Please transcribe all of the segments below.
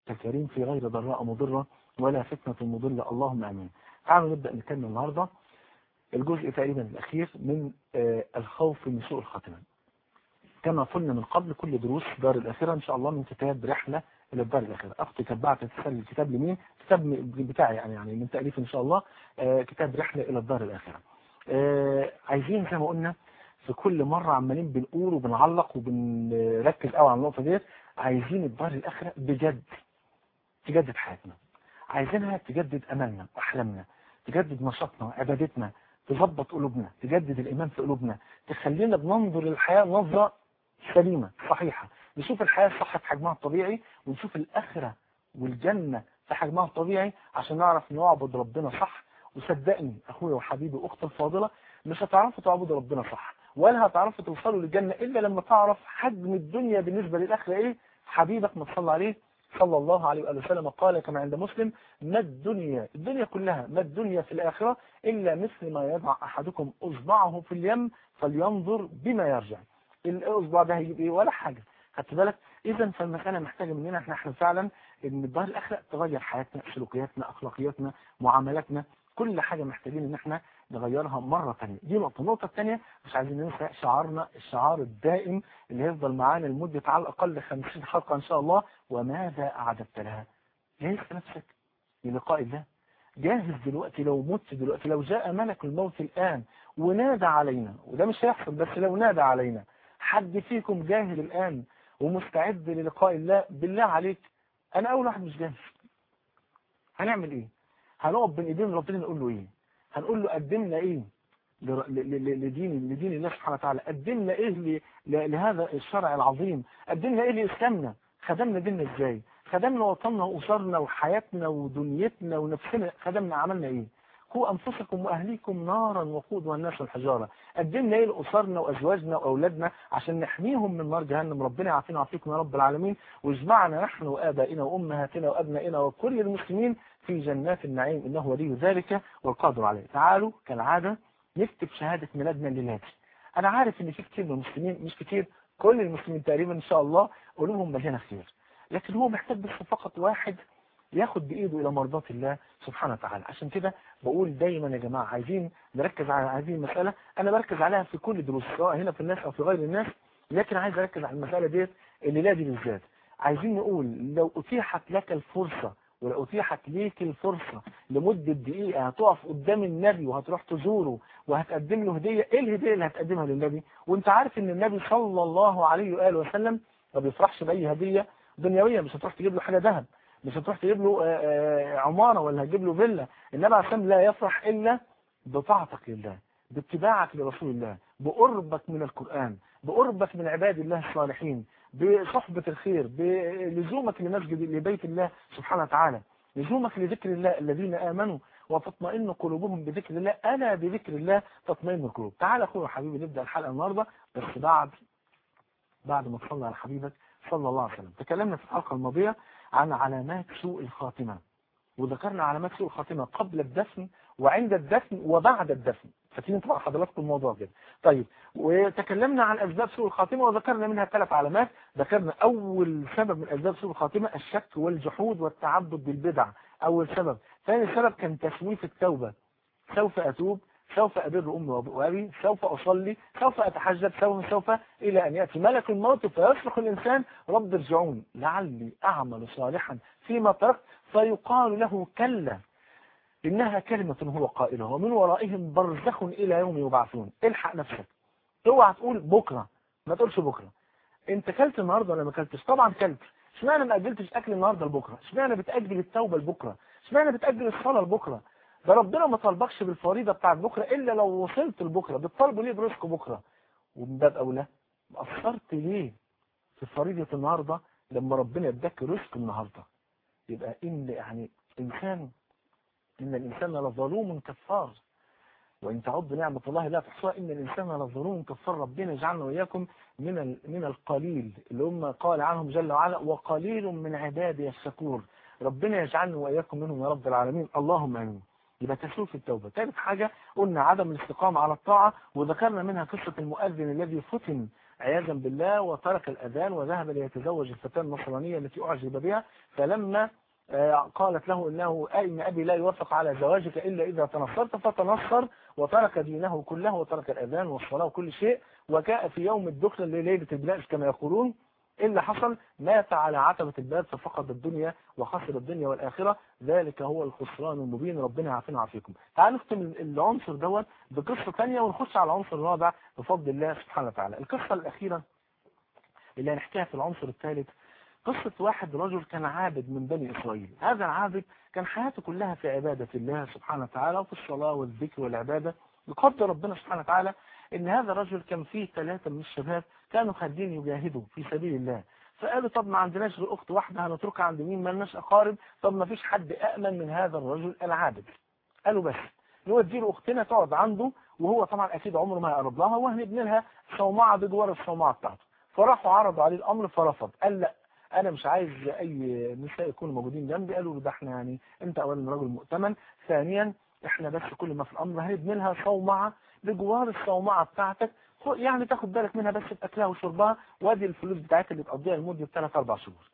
كريم في غير ضراء مضرة ولا فتنة مضلة اللهم امين تعالوا نبدأ نكمل النهاردة الجزء تقريبا الأخير من آه الخوف من سوء الخاتمة كما قلنا من قبل كل دروس دار الآخرة إن شاء الله من كتاب رحلة إلى الدار الآخرة أختي كانت بعت الكتاب لمين كتاب بتاعي يعني يعني من تأليف إن شاء الله آه كتاب رحلة إلى الدار الآخرة آه عايزين زي ما قلنا في كل مرة عمالين بنقول وبنعلق وبنركز قوي على النقطة ديت عايزين الدار الآخرة بجد تجدد حياتنا عايزينها تجدد أملنا وأحلامنا تجدد نشاطنا وعبادتنا تظبط قلوبنا تجدد الإيمان في قلوبنا تخلينا بننظر للحياة نظرة سليمة صحيحة نشوف الحياة الصح في حجمها الطبيعي ونشوف الآخرة والجنة في حجمها الطبيعي عشان نعرف نعبد ربنا صح وصدقني أخويا وحبيبي وأختي الفاضلة مش هتعرفوا تعبدوا ربنا صح ولا هتعرفوا توصلوا للجنة إلا لما تعرف حجم الدنيا بالنسبة للآخرة إيه حبيبك ما تصلى عليه صلى الله عليه وآله وسلم قال كما عند مسلم ما الدنيا الدنيا كلها ما الدنيا في الآخرة إلا مثل ما يضع أحدكم أصبعه في اليم فلينظر بما يرجع الأصبع ده هيجيب إيه ولا حاجة خدت بالك إذا فالمسألة محتاجة مننا إحنا إحنا فعلا إن الدار الآخرة تغير حياتنا سلوكياتنا أخلاقياتنا معاملاتنا كل حاجة محتاجين إن إحنا نغيرها مرة ثانية دي نقطة النقطة الثانية مش عايزين ننسى شعارنا الشعار الدائم اللي هيفضل معانا لمدة على الأقل 50 حلقة إن شاء الله وماذا أعددت لها جاهز نفسك للقاء الله جاهز دلوقتي لو مت دلوقتي لو جاء ملك الموت الآن ونادى علينا وده مش هيحصل بس لو نادى علينا حد فيكم جاهز الآن ومستعد للقاء الله بالله عليك أنا أول واحد مش جاهز هنعمل إيه هنقف بين إيدين ربنا نقول له إيه هنقول له قدمنا ايه لدين لدين الله سبحانه وتعالى قدمنا ايه لهذا الشرع العظيم قدمنا ايه لاسلامنا خدمنا ديننا ازاي خدمنا وطننا واسرنا وحياتنا ودنيتنا ونفسنا خدمنا عملنا ايه قوا انفسكم واهليكم نارا وقودها الناس والحجاره قدمنا ايه لاسرنا وازواجنا واولادنا عشان نحميهم من نار جهنم ربنا يعافينا ويعافيكم يا رب العالمين واجمعنا نحن وابائنا وامهاتنا وابنائنا وكل المسلمين في جنات النعيم إنه ولي ذلك والقادر عليه تعالوا كالعادة نكتب شهادة ميلادنا لله أنا عارف إن في كتير من المسلمين مش كتير كل المسلمين تقريبا إن شاء الله قلوبهم مليانة خير لكن هو محتاج بس فقط واحد ياخد بإيده إلى مرضات الله سبحانه وتعالى عشان كده بقول دايما يا جماعة عايزين نركز على هذه المسألة أنا بركز عليها في كل دروس سواء هنا في الناس أو في غير الناس لكن عايز أركز على المسألة ديت الليلة دي بالذات عايزين نقول لو أتيحت لك الفرصة ولو أتيحت ليك الفرصة لمدة دقيقة هتقف قدام النبي وهتروح تزوره وهتقدم له هدية ايه الهدية اللي هتقدمها للنبي وانت عارف ان النبي صلى الله عليه وآله وسلم ما بيفرحش بأي هدية دنيوية مش هتروح تجيب له حاجة ذهب مش هتروح تجيب له عمارة ولا هتجيب له فيلا النبي عليه السلام لا يفرح إلا بطاعتك لله باتباعك لرسول الله بقربك من القرآن بقربك من عباد الله الصالحين بصحبة الخير بلزومك لمسجد لبيت الله سبحانه وتعالى لزومك لذكر الله الذين آمنوا وتطمئن قلوبهم بذكر الله أنا بذكر الله تطمئن القلوب تعال أخوي وحبيبي نبدأ الحلقة النهاردة بس بعد بعد ما تصلى على حبيبك صلى الله عليه وسلم تكلمنا في الحلقة الماضية عن علامات سوء الخاتمة وذكرنا علامات سوء الخاتمة قبل الدفن وعند الدفن وبعد الدفن فاكرين طبعا حضراتكم الموضوع كده طيب وتكلمنا عن اسباب سوء الخاتمه وذكرنا منها ثلاث علامات ذكرنا اول سبب من اسباب سوء الخاتمه الشك والجحود والتعبد بالبدع اول سبب ثاني سبب كان تسويف التوبه سوف اتوب سوف أبر أمي وأبي سوف أصلي سوف أتحجب سوف سوف إلى أن يأتي ملك الموت فيصرخ الإنسان رب ارجعون لعلي أعمل صالحا فيما تركت فيقال له كلا إنها كلمة هو قائلها ومن ورائهم برزخ إلى يوم يبعثون الحق نفسك اوعى تقول بكرة ما تقولش بكرة انت كلت النهاردة ولا ما كلتش طبعا كلت اشمعنى ما اجلتش اكل النهاردة لبكرة اشمعنى بتأجل التوبة لبكرة اشمعنى بتأجل الصلاة لبكرة ده ربنا ما طالبكش بالفريضة بتاعت بكرة الا لو وصلت لبكرة بتطالبوا ليه برزق بكرة ومن باب اولى قصرت ليه في فريضة النهاردة لما ربنا اداك رزق النهاردة يبقى ان يعني انسان إن الإنسان لظلوم كفار وإن تعض نعمة الله لا تحصاها إن الإنسان لظلوم كفار ربنا يجعلنا وإياكم من من القليل اللي هم قال عنهم جل وعلا وقليل من عبادي الشكور ربنا يجعلنا وإياكم منهم يا رب العالمين اللهم آمين يبقى تسوف التوبة ثالث حاجة قلنا عدم الاستقامة على الطاعة وذكرنا منها قصة المؤذن الذي فتن عياذا بالله وترك الأذان وذهب ليتزوج الفتاة النصرانية التي أعجب بها فلما قالت له إنه أين أبي لا يوافق على زواجك إلا إذا تنصرت فتنصر وترك دينه كله وترك الأذان والصلاة وكل شيء وجاء في يوم الدخل لليلة البلاء كما يقولون إلا حصل مات على عتبة الباب ففقد الدنيا وخسر الدنيا والآخرة ذلك هو الخسران المبين ربنا يعافينا ويعافيكم تعالوا نختم العنصر دوت بقصة ثانية ونخش على العنصر الرابع بفضل الله سبحانه وتعالى القصة الأخيرة اللي هنحكيها في العنصر الثالث قصة واحد رجل كان عابد من بني إسرائيل هذا العابد كان حياته كلها في عبادة الله سبحانه وتعالى وفي الصلاة والذكر والعبادة يقدر ربنا سبحانه وتعالى ان هذا الرجل كان فيه ثلاثة من الشباب كانوا خارجين يجاهدوا في سبيل الله فقالوا طب ما عندناش غير اخت واحدة هنتركها عند مين ما لناش اقارب طب ما فيش حد أأمن من هذا الرجل العابد قالوا بس نودي له اختنا تقعد عنده وهو طبعا اكيد عمره ما يقرب لها وهنبني لها صومعة بجوار الصومعة بتاعته فراحوا عرضوا عليه الامر فرفض قال لا انا مش عايز اي نساء يكونوا موجودين جنبي قالوا له ده احنا يعني انت اولا راجل مؤتمن ثانيا احنا بس كل ما في الامر هنبني لها صومعة بجوار الصومعة بتاعتك يعني تاخد بالك منها بس باكلها وشربها وادي الفلوس بتاعتها اللي تقضيها لمده 3 4 شهور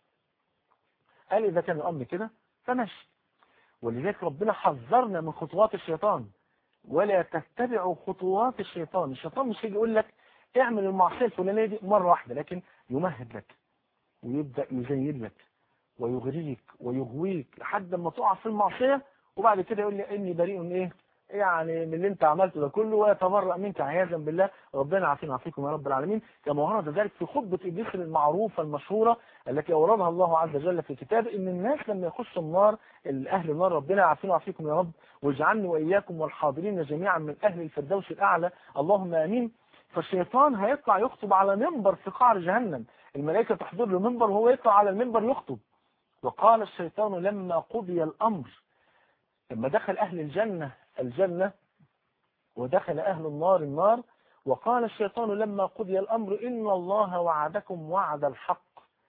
قال اذا كان الامر كده فماشي ولذلك ربنا حذرنا من خطوات الشيطان ولا تتبعوا خطوات الشيطان الشيطان مش هيجي يقول لك اعمل المعصيه الفلانيه دي مره واحده لكن يمهد لك ويبدا يزين لك ويغريك ويغويك لحد ما تقع في المعصيه وبعد كده يقول لي اني بريء من ايه يعني من اللي انت عملته ده كله ويتبرأ منك عياذا بالله ربنا يعافينا ويعافيكم يا رب العالمين كما ورد ذلك في خطبة إبليس المعروفة المشهورة التي أوردها الله عز وجل في كتابه إن الناس لما يخشوا النار الأهل النار ربنا يعافينا ويعافيكم يا رب واجعلني وإياكم والحاضرين جميعا من أهل الفردوس الأعلى اللهم آمين فالشيطان هيطلع يخطب على منبر في قعر جهنم الملائكة تحضر له منبر وهو يطلع على المنبر يخطب وقال الشيطان لما قضي الأمر لما دخل أهل الجنة الجنة ودخل أهل النار النار وقال الشيطان لما قضي الأمر إن الله وعدكم وعد الحق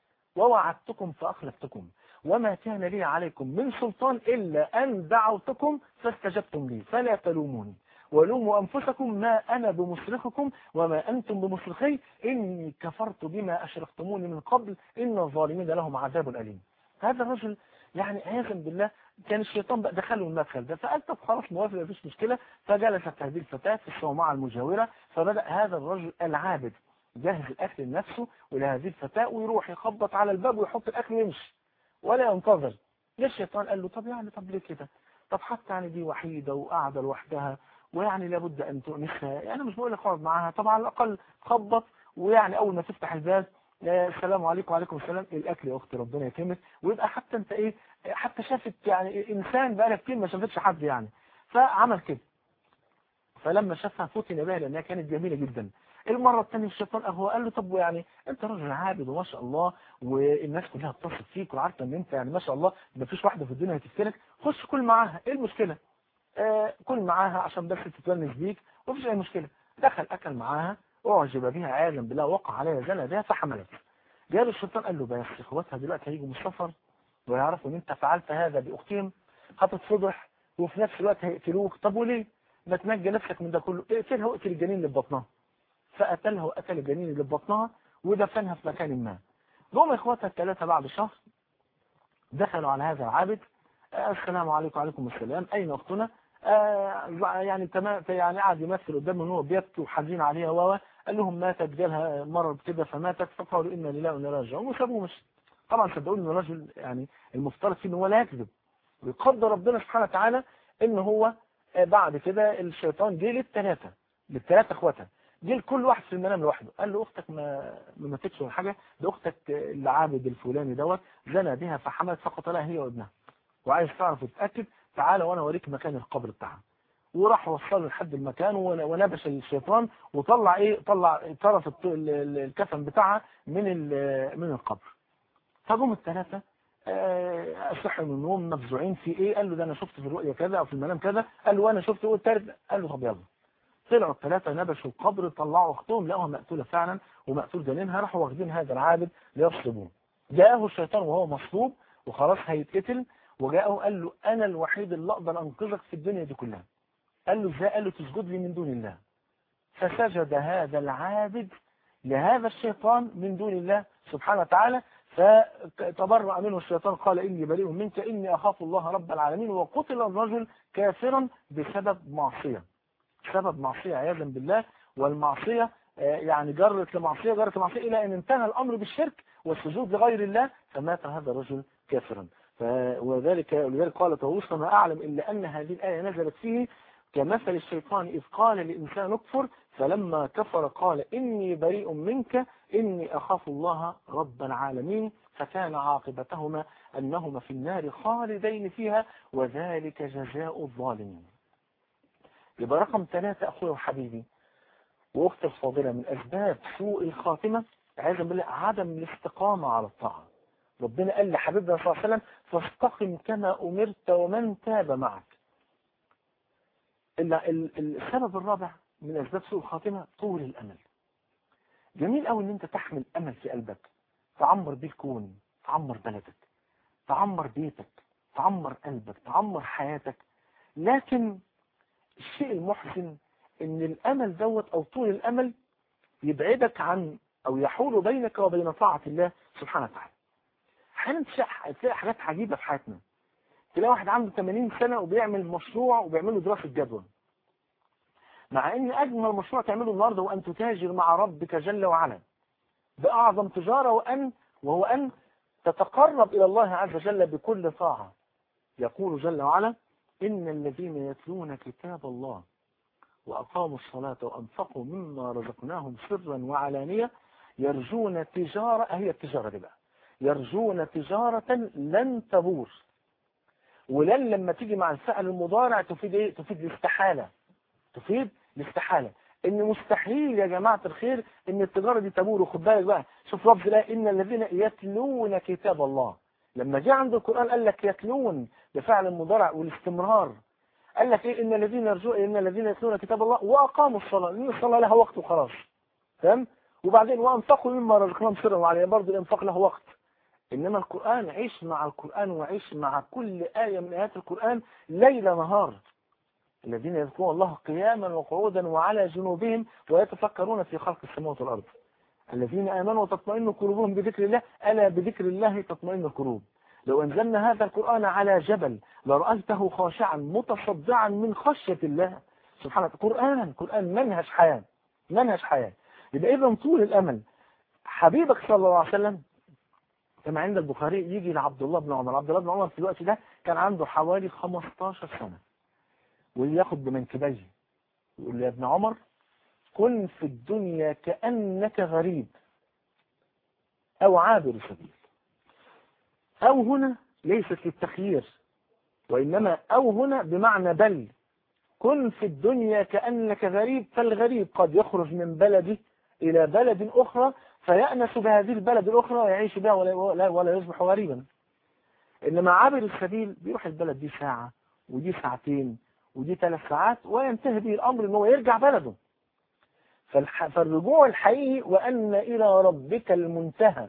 ووعدتكم فأخلفتكم وما كان لي عليكم من سلطان إلا أن دعوتكم فاستجبتم لي فلا تلوموني ولوموا أنفسكم ما أنا بمصرخكم وما أنتم بمصرخي إني كفرت بما أشركتموني من قبل إن الظالمين لهم عذاب أليم هذا الرجل يعني عياذا بالله كان الشيطان بقى دخله المدخل ده فقال طب خلاص موافق مفيش مشكلة فجلست هذه الفتاة في الصومعة المجاورة فبدأ هذا الرجل العابد جهز الأكل لنفسه ولهذه الفتاة ويروح يخبط على الباب ويحط الأكل ويمشي ولا ينتظر ليه الشيطان قال له طب يعني طب ليه كده طب حتى يعني دي وحيدة وقاعدة لوحدها ويعني لابد أن تؤنسها يعني مش بقول لك اقعد معاها طب على الأقل خبط ويعني أول ما تفتح الباب السلام عليكم وعليكم السلام الاكل يا اختي ربنا يكرمك ويبقى حتى انت ايه حتى شافت يعني انسان بقى كتير ما شافتش حد يعني فعمل كده فلما شافها فتن بها لانها كانت جميله جدا المرة الثانية الشيطان هو قال له طب يعني انت راجل عابد وما شاء الله والناس كلها بتثق فيك وعارفه ان انت يعني ما شاء الله ما فيش واحدة في الدنيا هتفتنك خش كل معاها ايه المشكلة آه كل معاها عشان بس تتونس بيك ومفيش اي مشكلة دخل اكل معاها اعجب بها عياذا بالله وقع عليها زنا بها فحملت جاب الشيطان قال له بس اخواتها دلوقتي هيجوا من السفر ويعرفوا ان انت فعلت هذا باختهم هتتفضح وفي نفس الوقت هيقتلوك طب وليه ما تنجي نفسك من ده كله اقتلها واقتل الجنين اللي في بطنها فقتلها وقتل الجنين اللي في بطنها ودفنها في مكان ما جم اخواتها الثلاثه بعد شهر دخلوا على هذا العابد آه السلام عليكم وعليكم السلام اين اختنا آه يعني تمام يعني قعد يمثل قدامه ان هو بيبكي وحزين عليها و قال لهم ماتت جالها مرض كده فماتت فقالوا انا لله وانا راجعون وسابوه مش طبعا صدقوني ان الراجل يعني المفترض فيه ان هو لا يكذب ويقدر ربنا سبحانه وتعالى ان هو بعد كده الشيطان جه للثلاثه للثلاثه اخواتها جه لكل واحد في المنام لوحده قال له اختك ما ما ماتتش ولا حاجه ده اختك العابد الفلاني دوت زنى بها فحملت فقتلها هي وابنها وعايز تعرف تتاكد تعالى وانا اوريك مكان القبر بتاعها وراح وصله لحد المكان ونبش الشيطان وطلع ايه طلع طرف الكفن بتاعها من من القبر فجم الثلاثه صحوا من النوم مفزوعين في ايه قال له ده انا شفت في الرؤيا كذا او في المنام كذا قال له وانا شفت والثالث قال له طب يلا طلعوا الثلاثه نبشوا القبر طلعوا اختهم لقوها مقتوله فعلا ومقتول جنينها راحوا واخدين هذا العابد ليصلبوه جاءه الشيطان وهو مصلوب وخلاص هيتقتل وجاءه قال له انا الوحيد اللي اقدر انقذك في الدنيا دي كلها قال له ازاي قال له تسجد لي من دون الله فسجد هذا العابد لهذا الشيطان من دون الله سبحانه وتعالى فتبرأ منه الشيطان قال إني بريء منك إني أخاف الله رب العالمين وقتل الرجل كافرا بسبب معصية سبب معصية عياذا بالله والمعصية يعني جرت لمعصية جرت لمعصية إلى أن انتهى الأمر بالشرك والسجود لغير الله فمات هذا الرجل كافرا وذلك ولذلك قال طاووس ما أعلم إلا أن هذه الآية نزلت فيه كمثل الشيطان إذ قال لإنسان اكفر فلما كفر قال إني بريء منك إني أخاف الله رب العالمين فكان عاقبتهما أنهما في النار خالدين فيها وذلك جزاء الظالمين يبقى رقم ثلاثة أخويا وحبيبي وأختي الفاضلة من أسباب سوء الخاتمة عايز بالله عدم الاستقامة على الطاعة ربنا قال لحبيبنا صلى الله عليه وسلم فاستقم كما أمرت ومن تاب معك السبب الرابع من أسباب سوء الخاتمة طول الأمل جميل قوي ان انت تحمل امل في قلبك تعمر بيه الكون تعمر بلدك تعمر بيتك تعمر قلبك تعمر حياتك لكن الشيء المحزن ان الامل دوت او طول الامل يبعدك عن او يحول بينك وبين طاعة الله سبحانه وتعالى احيانا تلاقي حاجات عجيبة في حياتنا تلاقي واحد عنده 80 سنة وبيعمل مشروع وبيعمل له دراسة جدوى مع ان اجمل مشروع تعمله النهارده هو ان تتاجر مع ربك جل وعلا باعظم تجارة وان وهو ان تتقرب الى الله عز وجل بكل طاعة يقول جل وعلا ان الذين يتلون كتاب الله واقاموا الصلاة وانفقوا مما رزقناهم سرا وعلانية يرجون تجارة هي التجارة دي بقى يرجون تجارة لن تبور ولن لما تيجي مع الفعل المضارع تفيد ايه تفيد الاستحالة تفيد الاستحالة ان مستحيل يا جماعة الخير ان التجارة دي تبور وخد بالك بقى شوف رب الله ان الذين يتلون كتاب الله لما جاء عند القرآن قال لك يتلون بفعل المضارع والاستمرار قال لك ايه ان الذين يرجون ان الذين يتلون كتاب الله واقاموا الصلاة لان الصلاة لها وقت وخلاص فاهم وبعدين وانفقوا مما رزقناهم سرا وعليا برضه الانفاق له وقت انما القرآن عيش مع القرآن وعيش مع كل آية من آيات القرآن ليل نهار الذين يذكرون الله قياما وقعودا وعلى جنوبهم ويتفكرون في خلق السماوات والأرض الذين آمنوا وتطمئن قلوبهم بذكر الله ألا بذكر الله تطمئن القلوب لو أنزلنا هذا القرآن على جبل لرأيته خاشعا متصدعا من خشية الله سبحانه وتعالى قرآن قرآن منهج حياة منهج حياة يبقى إذا طول الأمل حبيبك صلى الله عليه وسلم كما عند البخاري يجي لعبد الله بن عمر عبد الله بن عمر في الوقت ده كان عنده حوالي 15 سنة وياخد بمنكبيه يقول له يا ابن عمر كن في الدنيا كأنك غريب أو عابر سبيل أو هنا ليست للتخيير وإنما أو هنا بمعنى بل كن في الدنيا كأنك غريب فالغريب قد يخرج من بلده إلى بلد أخرى فيأنس بهذه البلد الأخرى ويعيش بها ولا, ولا يصبح غريبا إنما عابر السبيل بيروح البلد دي ساعة ودي ساعتين ودي ثلاث ساعات وينتهي به الأمر ان هو يرجع بلده فالرجوع الحقيقي وأن إلى ربك المنتهى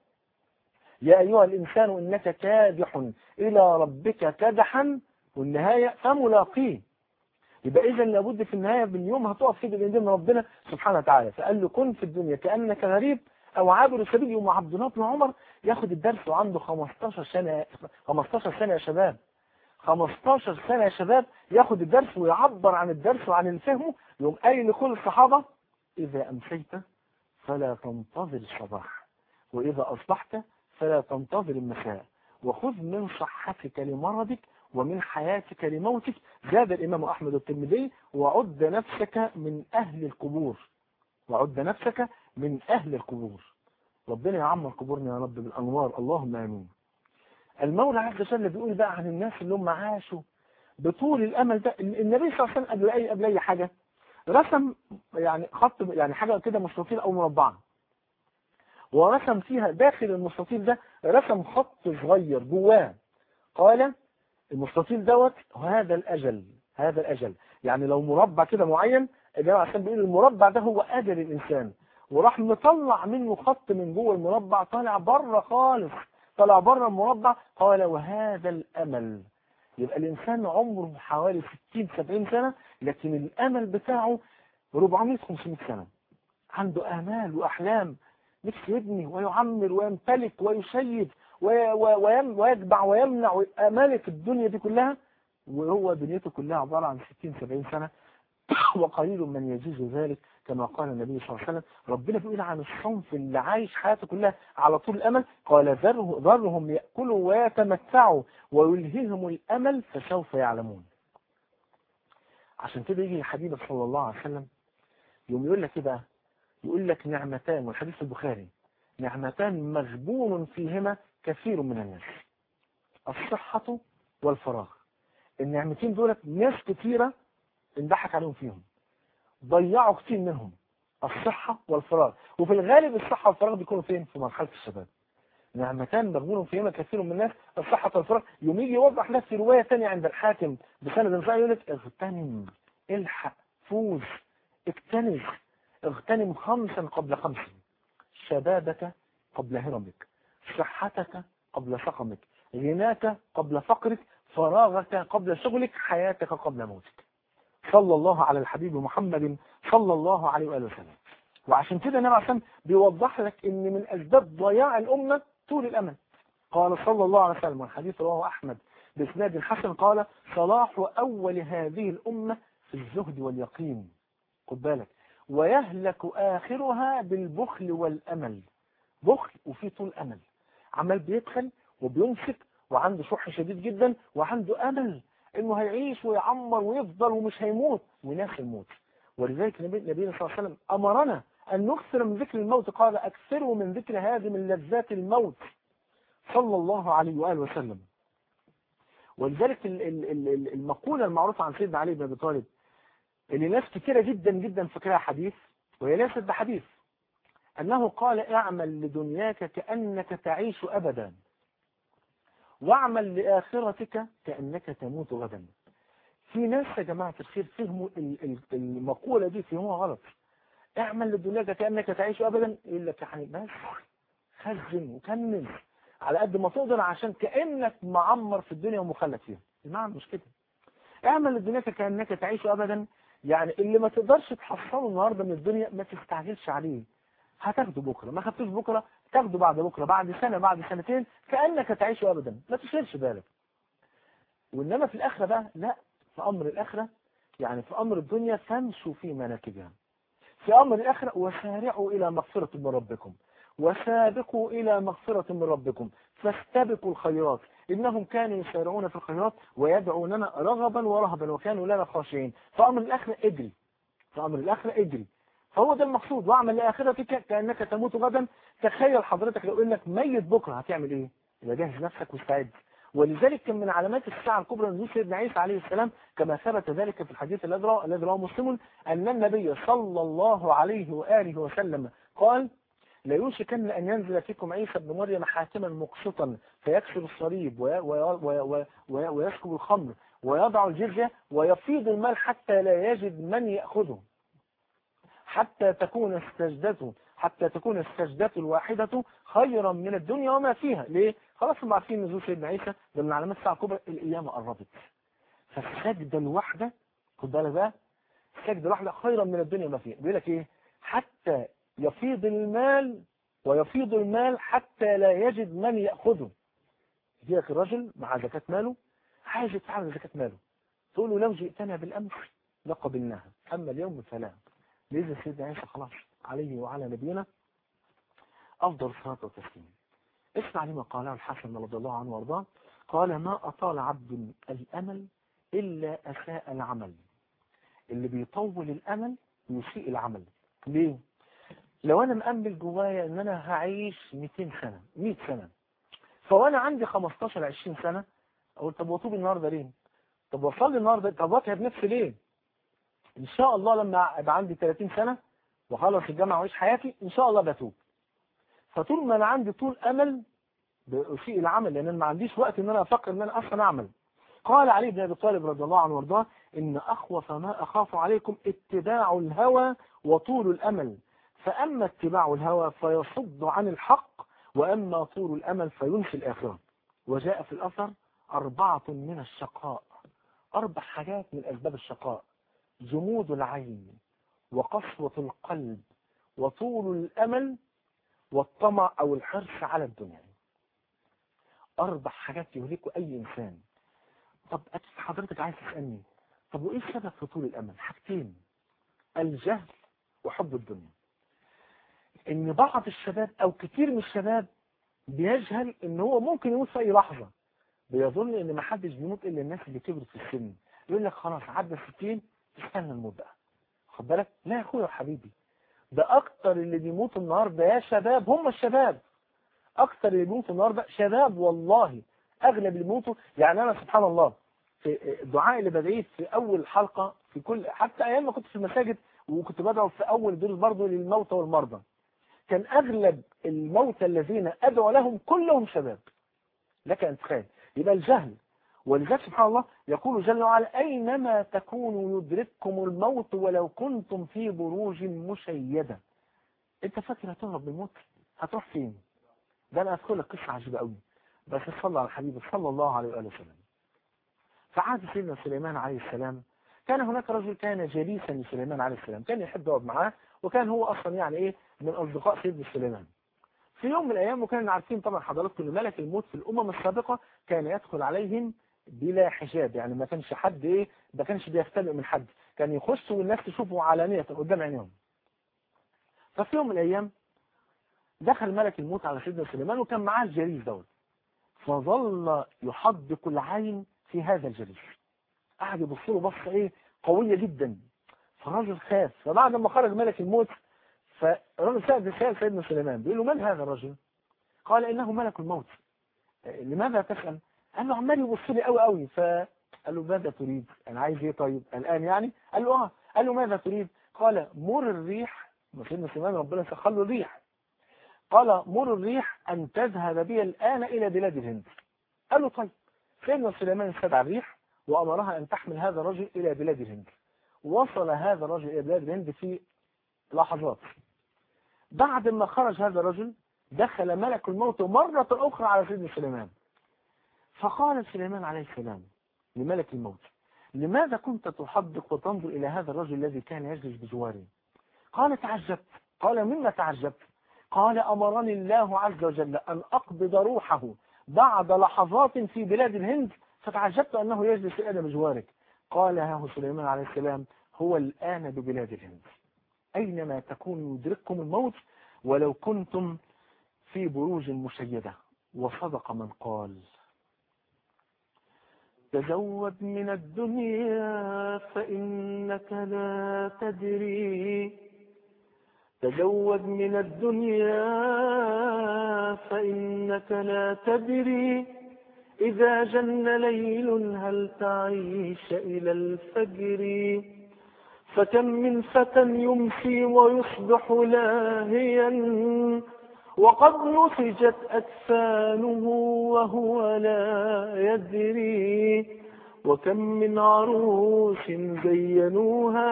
يا أيها الإنسان إنك كادح إلى ربك كدحا والنهاية فملاقيه يبقى إذا لابد في النهاية من يوم هتقف في بين ربنا سبحانه وتعالى فقال له كن في الدنيا كأنك غريب أو عابر السبيل يوم عبد الله بن عمر ياخد الدرس وعنده 15 سنة 15 سنة يا شباب 15 سنة يا شباب ياخد الدرس ويعبر عن الدرس وعن اللي فهمه يوم قايل لكل الصحابة إذا أمسيت فلا تنتظر الصباح وإذا أصبحت فلا تنتظر المساء وخذ من صحتك لمرضك ومن حياتك لموتك زاد الإمام أحمد الترمذي وعد نفسك من أهل القبور وعد نفسك من أهل القبور ربنا يعمر قبورنا يا رب بالأنوار اللهم آمين المولى عز وجل بيقول بقى عن الناس اللي هم عاشوا بطول الامل ده النبي صلى الله عليه وسلم قبل اي قبل اي حاجه رسم يعني خط يعني حاجه كده مستطيل او مربعه ورسم فيها داخل المستطيل ده رسم خط صغير جواه قال المستطيل دوت هذا الاجل هذا الاجل يعني لو مربع كده معين الجماعه عشان بيقول المربع ده هو اجل الانسان وراح مطلع منه خط من جوه المربع طالع بره خالص طلع بره المربع قال وهذا الأمل يبقى الإنسان عمره حوالي 60 70 سنة لكن الأمل بتاعه 400 500 سنة عنده آمال وأحلام نفسه يبني ويعمر ويمتلك ويشيد وي- وي- ويم- ويجمع ويمنع ويبقى مالك الدنيا دي كلها وهو دنيته كلها عبارة عن 60 70 سنة وقليل من يجوز ذلك كما قال النبي صلى الله عليه وسلم ربنا بيقول عن الصنف اللي عايش حياته كلها على طول الأمل قال ذره ذرهم يأكلوا ويتمتعوا ويلههم الأمل فسوف يعلمون عشان كده يجي الحبيب صلى الله عليه وسلم يوم يقول لك ايه بقى يقول لك نعمتان والحديث في البخاري نعمتان مغبون فيهما كثير من الناس الصحة والفراغ النعمتين دولت ناس كثيرة انضحك عليهم فيهم ضيعوا كتير منهم الصحة والفراغ وفي الغالب الصحة والفراغ بيكونوا فين في مرحلة الشباب نعمتان مغبون فيهما كثير من الناس الصحة والفراغ يوم يجي يوضح نفس رواية تانية عند الحاكم بسند صحيح يقول لك اغتنم الحق فوز اكتنز اغتنم خمسا قبل خمس شبابك قبل هرمك صحتك قبل سقمك غناك قبل فقرك فراغك قبل شغلك حياتك قبل موتك صلى الله على الحبيب محمد صلى الله عليه وآله وسلم وعشان كده النبي عليه الصلاة والسلام بيوضح لك ان من اسباب ضياع الامة طول الامل قال صلى الله عليه وسلم والحديث رواه احمد باسناد حسن قال صلاح اول هذه الامة في الزهد واليقين خد بالك ويهلك اخرها بالبخل والامل بخل وفي طول امل عمال بيدخل وبيمسك وعنده شح شديد جدا وعنده امل انه هيعيش ويعمر ويفضل ومش هيموت ويناخ الموت ولذلك النبي النبي صلى الله عليه وسلم امرنا ان نكثر من ذكر الموت قال اكثروا من ذكر هذه من لذات الموت صلى الله عليه واله وسلم ولذلك ال- ال- ال- ال- المقوله المعروفه عن سيدنا علي بن ابي طالب اللي ناس كثيره جدا جدا فاكراها حديث وهي ليست بحديث انه قال اعمل لدنياك كانك تعيش ابدا واعمل لآخرتك كأنك تموت غدا في ناس يا جماعة الخير فهموا ال- ال- المقولة دي فهموها غلط اعمل لدنياك كأنك تعيش أبدا يقول لك يعني بس خزن وكمل على قد ما تقدر عشان كأنك معمر في الدنيا ومخلد فيها المعنى مش كده اعمل لدنياك كأنك تعيش أبدا يعني اللي ما تقدرش تحصله النهارده من الدنيا ما تستعجلش عليه هتاخده بكره ما خدتوش بكره تاخده بعد بكره بعد سنه بعد سنتين كانك تعيش ابدا ما تشغلش بالك وانما في الاخره بقى لا في امر الاخره يعني في امر الدنيا فامشوا في مناكبها في امر الاخره وسارعوا الى مغفره من ربكم وسابقوا الى مغفره من ربكم فاستبقوا الخيرات انهم كانوا يسارعون في الخيرات ويدعوننا رغبا ورهبا وكانوا لنا خاشعين في امر الاخره اجري في امر الاخره اجري فهو ده المقصود واعمل لاخرتك كانك تموت غدا تخيل حضرتك لو انك ميت بكره هتعمل ايه؟ يبقى جهز نفسك واستعد ولذلك كان من علامات الساعه الكبرى نزول سيدنا عيسى عليه السلام كما ثبت ذلك في الحديث الذي رواه الذي رواه مسلم ان النبي صلى الله عليه واله وسلم قال ليوشكن ان ينزل فيكم عيسى ابن مريم حاكما مقسطا فيكسر الصليب وي- وي- وي- وي- ويسكب الخمر ويضع الجزيه ويفيض المال حتى لا يجد من ياخذه حتى تكون السجدة حتى تكون السجدة الواحدة خيرا من الدنيا وما فيها ليه؟ خلاص هم عارفين نزول سيدنا عيسى ده من علامات الساعة الكبرى القيامة قربت فالسجدة الواحدة خد بالك بقى السجدة الواحدة خيرا من الدنيا وما فيها بيقول لك ايه؟ حتى يفيض المال ويفيض المال حتى لا يجد من يأخذه يجي لك الرجل مع زكاة ماله عايز يتعامل زكاة ماله تقول له لو جئتنا بالأمس لقبلناها أما اليوم فلا بإذن سيدنا عيسى خلاص عليه وعلى نبينا أفضل الصلاة والتسليم اسمع لما قاله الحسن رضي الله عنه وارضاه قال ما أطال عبد الأمل إلا أساء العمل اللي بيطول الأمل يسيء العمل ليه؟ لو أنا مأمل جوايا إن أنا هعيش 200 سنة 100 سنة فوأنا عندي 15 20 سنة أقول طب وأتوب النهاردة ليه؟ طب وأصلي النهاردة طب وأتعب نفسي ليه؟ ان شاء الله لما ابقى عندي 30 سنة واخلص الجامعة واعيش حياتي ان شاء الله بتوب فطول ما انا عندي طول امل بأسيء العمل لان انا ما عنديش وقت ان انا افكر ان انا اصلا اعمل قال علي بن ابي طالب رضي الله عنه وارضاه ان اخوف ما اخاف عليكم اتباع الهوى وطول الامل فاما اتباع الهوى فيصد عن الحق واما طول الامل فينسي الاخره وجاء في الاثر اربعه من الشقاء اربع حاجات من اسباب الشقاء جمود العين وقسوة القلب وطول الأمل والطمع أو الحرص على الدنيا أربع حاجات يهلكوا أي إنسان طب أكيد حضرتك عايز تسألني طب وإيه السبب في طول الأمل حاجتين الجهل وحب الدنيا إن بعض الشباب أو كتير من الشباب بيجهل إن هو ممكن يموت في أي لحظة بيظن إن ما حدش بيموت إلا الناس اللي كبرت في السن يقول لك خلاص عدى 60 استنى الموت بقى خد بالك لا يا اخويا وحبيبي ده اكتر اللي بيموتوا النهارده يا شباب هم الشباب اكتر اللي بيموتوا النهارده شباب والله اغلب اللي بيموتوا يعني انا سبحان الله في الدعاء اللي بدعيه في اول حلقه في كل حتى ايام ما كنت في المساجد وكنت بدعو في اول دور برضه للموتى والمرضى كان اغلب الموتى الذين ادعو لهم كلهم شباب لك ان تتخيل يبقى الجهل ولذلك سبحان الله يقول جل وعلا أينما تكونوا يدرككم الموت ولو كنتم في بروج مشيدة انت فاكر هتهرب من الموت هتروح فين ده انا اذكر لك قصه عجيبه قوي بس صلى على الحبيب صلى الله عليه واله وسلم فعاد سيدنا سليمان عليه السلام كان هناك رجل كان جليسا لسليمان عليه السلام كان يحب يقعد معاه وكان هو اصلا يعني ايه من اصدقاء سيدنا سليمان في يوم من الايام وكان عارفين طبعا حضراتكم ان ملك الموت في الامم السابقه كان يدخل عليهم بلا حجاب يعني ما كانش حد ايه ما كانش بيختلق من حد كان يخش والناس تشوفه علانية قدام عينيهم ففي يوم من الايام دخل ملك الموت على سيدنا سليمان وكان معاه الجليس دوت فظل يحدق العين في هذا الجليس قعد يبص له بصه ايه قويه جدا فالراجل خاف فبعد ما خرج ملك الموت فالراجل سأل سأل سيدنا سليمان بيقول له من هذا الرجل؟ قال انه ملك الموت لماذا تسأل؟ قال له عمال يبص لي قوي قوي فقال له ماذا تريد انا عايز ايه طيب الان يعني قال له اه قال له ماذا تريد قال مر الريح سيدنا سليمان ربنا سخر له الريح قال مر الريح ان تذهب بي الان الى بلاد الهند قال له طيب سيدنا سليمان استدعى الريح وامرها ان تحمل هذا الرجل الى بلاد الهند وصل هذا الرجل الى بلاد الهند في لحظات بعد ما خرج هذا الرجل دخل ملك الموت مرة أخرى على سيدنا سليمان فقال سليمان عليه السلام لملك الموت لماذا كنت تحدق وتنظر إلى هذا الرجل الذي كان يجلس بجواري قال تعجبت قال مما تعجبت قال أمرني الله عز وجل أن أقبض روحه بعد لحظات في بلاد الهند فتعجبت أنه يجلس الآن بجوارك قال ها سليمان عليه السلام هو الآن ببلاد الهند أينما تكون يدرككم الموت ولو كنتم في بروج مشيدة وصدق من قال تزود من الدنيا فإنك لا تدري تزود من الدنيا فإنك لا تدري إذا جن ليل هل تعيش إلى الفجر فكم من فتى يمسي ويصبح لاهيا وقد نسجت أكفانه وهو لا يدري وكم من عروس زينوها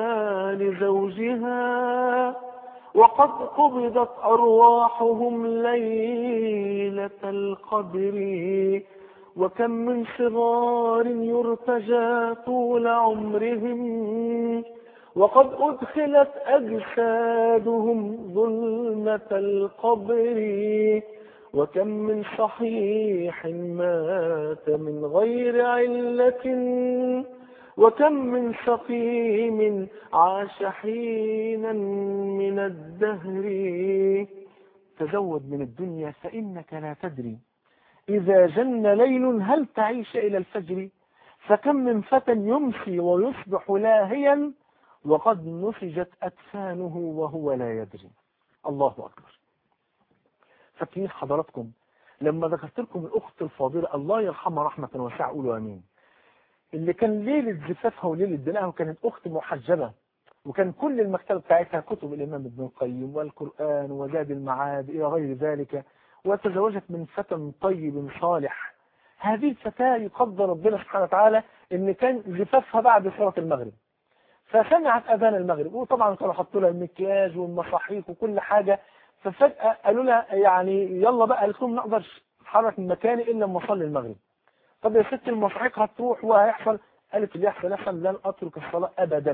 لزوجها وقد قبضت أرواحهم ليلة القدر وكم من صغار يرتجى طول عمرهم وقد أدخلت أجسادهم ظلمة القبر وكم من صحيح مات من غير علة وكم من سقيم عاش حينا من الدهر تزود من الدنيا فإنك لا تدري إذا جن ليل هل تعيش إلى الفجر فكم من فتى يمسي ويصبح لاهيا وقد نسجت أكفانه وهو لا يدري الله أكبر فاكرين حضراتكم لما ذكرت لكم الأخت الفاضلة الله يرحمها رحمة واسعة قولوا أمين اللي كان ليلة زفافها وليلة دناها وكانت أخت محجبة وكان كل المكتبة بتاعتها كتب الإمام ابن القيم والقرآن وزاد المعاد إلى غير ذلك وتزوجت من فتى طيب صالح هذه الفتاة يقدر ربنا سبحانه وتعالى ان كان زفافها بعد صلاة المغرب فسمعت اذان المغرب وطبعا كانوا حطوا لها المكياج والمصاحيف وكل حاجة ففجأة قالوا لها يعني يلا بقى قالت لهم ما اقدرش اتحرك من مكاني الا لما اصلي المغرب طب يا ست المصاحيف هتروح وهيحصل قالت اللي يحصل يحصل لن اترك الصلاة ابدا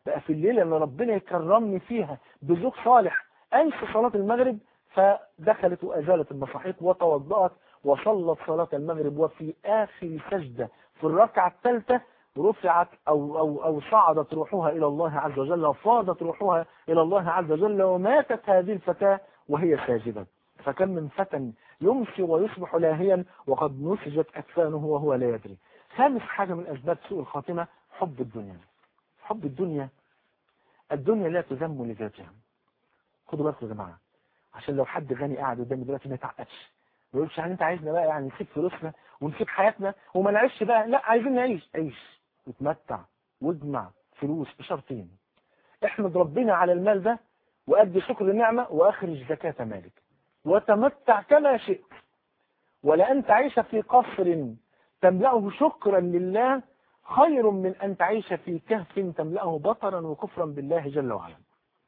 بقى في الليلة اللي ربنا يكرمني فيها بزوج صالح أنسى صلاة المغرب فدخلت وأزالت المصاحيف وتوضأت وصلت صلاة المغرب وفي آخر سجدة في الركعة الثالثة رفعت أو, أو, أو صعدت روحها إلى الله عز وجل وفاضت روحها إلى الله عز وجل وماتت هذه الفتاة وهي ساجدة فكم من فتى يمسي ويصبح لاهيا وقد نسجت أكفانه وهو لا يدري خامس حاجة من أسباب سوء الخاتمة حب الدنيا حب الدنيا الدنيا لا تذم لذاتها خدوا بالكم يا جماعة عشان لو حد غني قاعد قدامي دلوقتي ما يتعقدش ما يقولش يعني انت عايزنا بقى يعني نسيب فلوسنا ونسيب حياتنا وما نعيش بقى لا عايزين نعيش عيش وتمتع واجمع فلوس بشرطين احمد ربنا على المال ده وأدي شكر النعمة وأخرج زكاة مالك وتمتع كما شئت ولأن تعيش في قصر تملأه شكرا لله خير من أن تعيش في كهف تملأه بطرا وكفرا بالله جل وعلا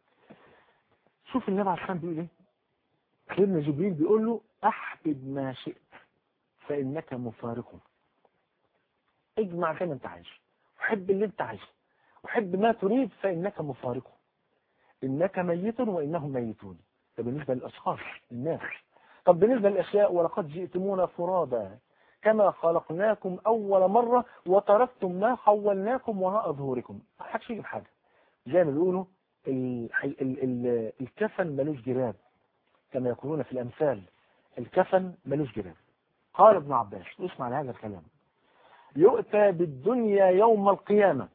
شوف النبي عليه الصلاة بيقول ايه سيدنا جبريل بيقول له أحبب ما شئت فإنك مفارقه اجمع زي ما انت عايز وحب اللي انت عايزه وحب ما تريد فإنك مفارقه إنك ميت وإنهم ميتون ده بالنسبة للأشخاص الناس طب بالنسبة للأشياء ولقد جئتمونا فرادا كما خلقناكم أول مرة وتركتم ما حولناكم وراء ظهوركم ما حدش يجيب حاجة زي ما بيقولوا ال ال ال الكفن ملوش جراب كما يقولون في الأمثال الكفن ملوش جراب قال ابن عباس اسمع لهذا الكلام يؤتى بالدنيا يوم القيامة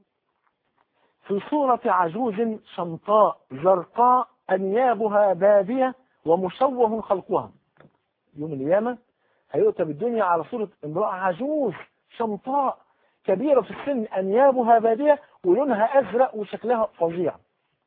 في صورة عجوز شمطاء زرقاء أنيابها بادية ومشوه خلقها يوم القيامة هيؤتى بالدنيا على صورة امرأة عجوز شمطاء كبيرة في السن أنيابها بادية ولونها أزرق وشكلها فظيع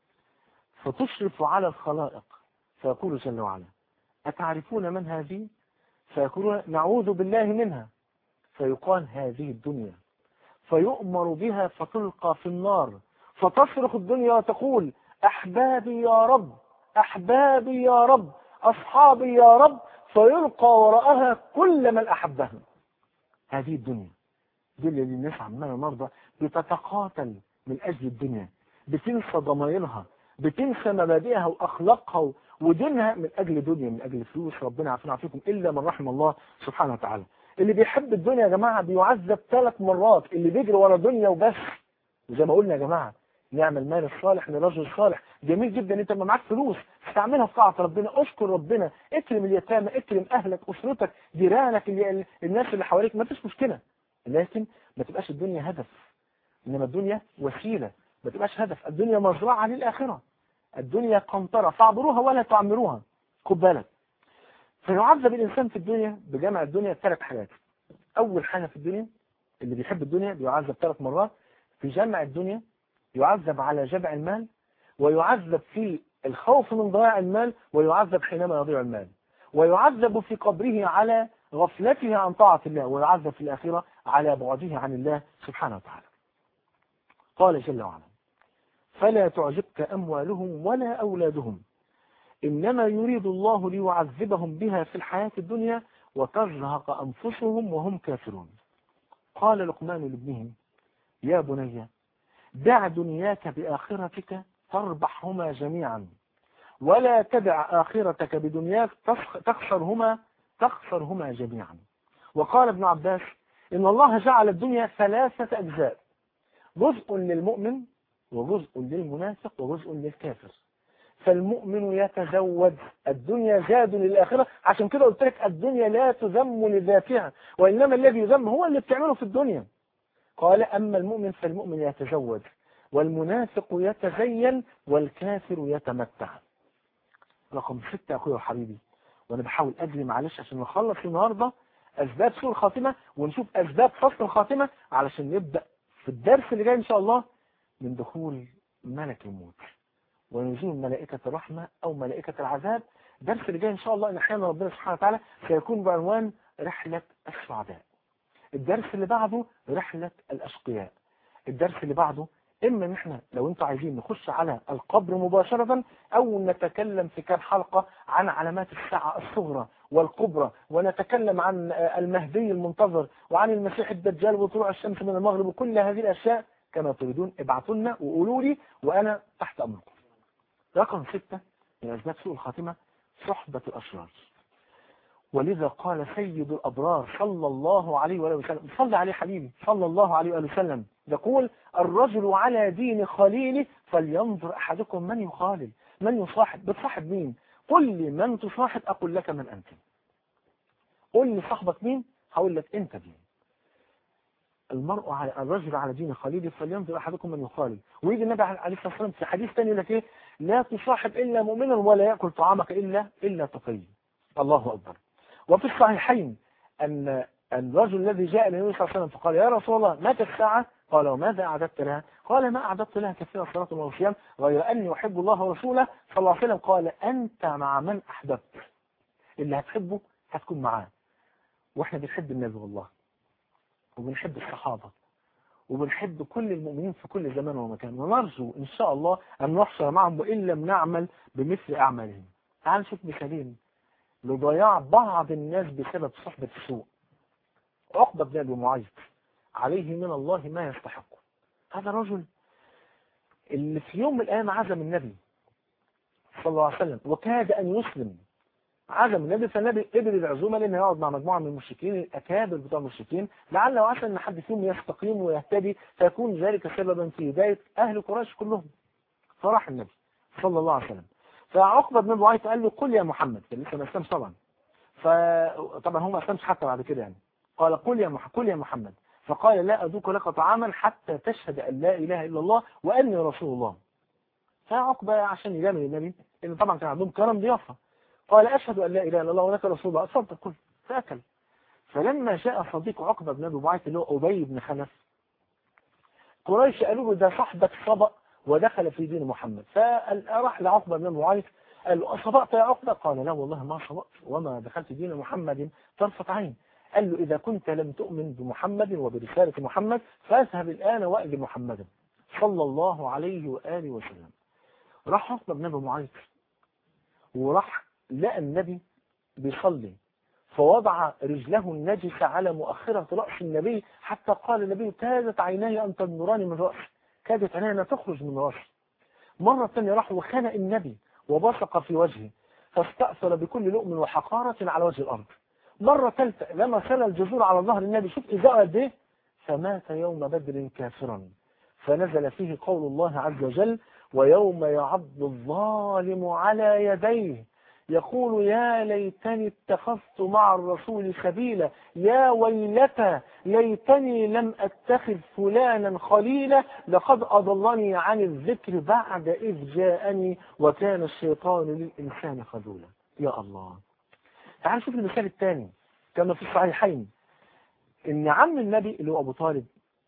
فتشرف على الخلائق فيقول جل وعلا أتعرفون من هذه فيقولون نعوذ بالله منها فيقال هذه الدنيا فيؤمر بها فتلقى في النار فتصرخ الدنيا وتقول أحبابي يا رب أحبابي يا رب أصحابي يا رب فيلقى وراءها كل من أحبهم هذه الدنيا دي اللي الناس عمالة النهارده بتتقاتل من أجل الدنيا بتنسى ضمائرها بتنسى مبادئها وأخلاقها ودينها من أجل دنيا من أجل فلوس ربنا عافينا عافيكم إلا من رحم الله سبحانه وتعالى اللي بيحب الدنيا يا جماعة بيعذب ثلاث مرات اللي بيجري ورا دنيا وبس وزي ما قلنا يا جماعة نعم المال الصالح لرجل صالح جميل جدا انت ما معاك فلوس استعملها في طاعه ربنا اشكر ربنا اكرم اليتامى اكرم اهلك اسرتك جيرانك اللي الناس اللي حواليك ما فيش مشكله لكن ما تبقاش الدنيا هدف انما الدنيا وسيله ما تبقاش هدف الدنيا مزرعه للاخره الدنيا قنطره فاعبروها ولا تعمروها خد بالك فيعذب الانسان في الدنيا بجمع الدنيا ثلاث حاجات اول حاجه في الدنيا اللي بيحب الدنيا بيعذب ثلاث مرات في جمع الدنيا يعذب على جمع المال ويعذب في الخوف من ضياع المال ويعذب حينما يضيع المال ويعذب في قبره على غفلته عن طاعة الله ويعذب في الآخرة على بعده عن الله سبحانه وتعالى قال جل وعلا فلا تعجبك أموالهم ولا أولادهم إنما يريد الله ليعذبهم بها في الحياة الدنيا وتزهق أنفسهم وهم كافرون قال لقمان لابنه يا بني دع دنياك بآخرتك تربحهما جميعا ولا تدع آخرتك بدنياك تخسرهما تخسرهما جميعا وقال ابن عباس إن الله جعل الدنيا ثلاثة أجزاء جزء للمؤمن وجزء للمنافق وجزء للكافر فالمؤمن يتزود الدنيا زاد للآخرة عشان كده قلت لك الدنيا لا تذم لذاتها وإنما الذي يذم هو اللي بتعمله في الدنيا قال أما المؤمن فالمؤمن يتزود والمنافق يتزين والكافر يتمتع رقم ستة أخويا وحبيبي وأنا بحاول أجري معلش عشان نخلص النهاردة أسباب سوء الخاتمة ونشوف أسباب حسن الخاتمة علشان نبدأ في الدرس اللي جاي إن شاء الله من دخول ملك الموت ونزول ملائكة الرحمة أو ملائكة العذاب الدرس اللي جاي إن شاء الله إن أحيانا ربنا سبحانه وتعالى سيكون بعنوان رحلة السعداء الدرس اللي بعده رحلة الأشقياء الدرس اللي بعده إما إن إحنا لو أنتوا عايزين نخش على القبر مباشرة أو نتكلم في كام حلقة عن علامات الساعة الصغرى والكبرى ونتكلم عن المهدي المنتظر وعن المسيح الدجال وطلوع الشمس من المغرب وكل هذه الأشياء كما تريدون ابعثوا لنا وقولوا لي وأنا تحت أمركم رقم ستة من أسباب سوء الخاتمة صحبة الأشرار ولذا قال سيد الأبرار صلى الله عليه وآله وسلم صلى عليه حبيبي صلى الله عليه وآله وسلم يقول الرجل على دين خليله فلينظر أحدكم من يخالل من يصاحب بتصاحب مين قل لي من تصاحب أقول لك من أنت قل لي صاحبك مين هقول لك أنت مين المرء على الرجل على دين خليله فلينظر احدكم من يخالل ويجي النبي عليه الصلاه والسلام في حديث ثاني يقول لك ايه لا تصاحب الا مؤمنا ولا ياكل طعامك الا الا تقي الله اكبر وفي الصحيحين ان الرجل الذي جاء الى النبي صلى الله عليه وسلم فقال يا رسول الله متى الساعه قال وماذا اعددت لها قال ما اعددت لها كثير صلاه وصيام غير اني احب الله ورسوله صلى الله عليه وسلم قال انت مع من احببت اللي هتحبه هتكون معاه واحنا بنحب النبي والله وبنحب الصحابة وبنحب كل المؤمنين في كل زمان ومكان ونرجو إن شاء الله أن نحشر معهم وإن لم نعمل بمثل أعمالهم تعال نشوف مثالين لضياع بعض الناس بسبب صحبة السوء عقبة بن أبي معيط عليه من الله ما يستحقه هذا رجل اللي في يوم من الأيام عزم النبي صلى الله عليه وسلم وكاد أن يسلم عزم النبي فالنبي قبل العزومه لانه يقعد مع مجموعه من المشركين الاكابر بتوع المشركين لعل وعسى ان حد فيهم يستقيم ويهتدي فيكون ذلك سببا في هدايه اهل قريش كلهم فراح النبي صلى الله عليه وسلم فعقبه بن معيط قال له قل يا محمد كان لسه ما اسلمش طبعا فطبعا هو ما اسلمش حتى بعد كده يعني قال قل يا محمد قل يا محمد فقال لا أذوق لك طعاما حتى تشهد أن لا إله إلا الله وأني رسول الله فعقبة عشان يجامل النبي لأن طبعا كان عندهم كرم ضيافة قال أشهد أن لا إله إلا الله وأنك رسول الله أصبت كل فأكل فلما جاء صديق عقبة بن أبي معيط اللي هو أبي بن خلف قريش قالوا له ده صاحبك صبأ ودخل في دين محمد فراح لعقبة بن أبي معيط قال له أصبأت يا عقبة قال لا والله ما صبأت وما دخلت دين محمد طرفة عين قال له إذا كنت لم تؤمن بمحمد وبرسالة محمد فاذهب الآن وأجل محمدا صلى الله عليه وآله وسلم راح عقبة بن أبي معيط وراح لقى النبي بيصلي فوضع رجله النجسة على مؤخرة رأس النبي حتى قال النبي كادت عيناي أن تنظراني من رأسي كادت عيناي أن تخرج من رأسي مرة ثانية راح وخنق النبي وبصق في وجهه فاستأثر بكل لؤم وحقارة على وجه الأرض مرة ثالثة لما سنى الجذور على ظهر النبي شوف إزاء قد إيه فمات يوم بدر كافرا فنزل فيه قول الله عز وجل ويوم يعض الظالم على يديه يقول يا ليتني اتخذت مع الرسول سبيلا يا ويلتى ليتني لم اتخذ فلانا خليلا لقد اضلني عن الذكر بعد اذ جاءني وكان الشيطان للانسان خذولا يا الله تعال شوف المثال الثاني كما في الصحيحين ان عم النبي اللي هو ابو طالب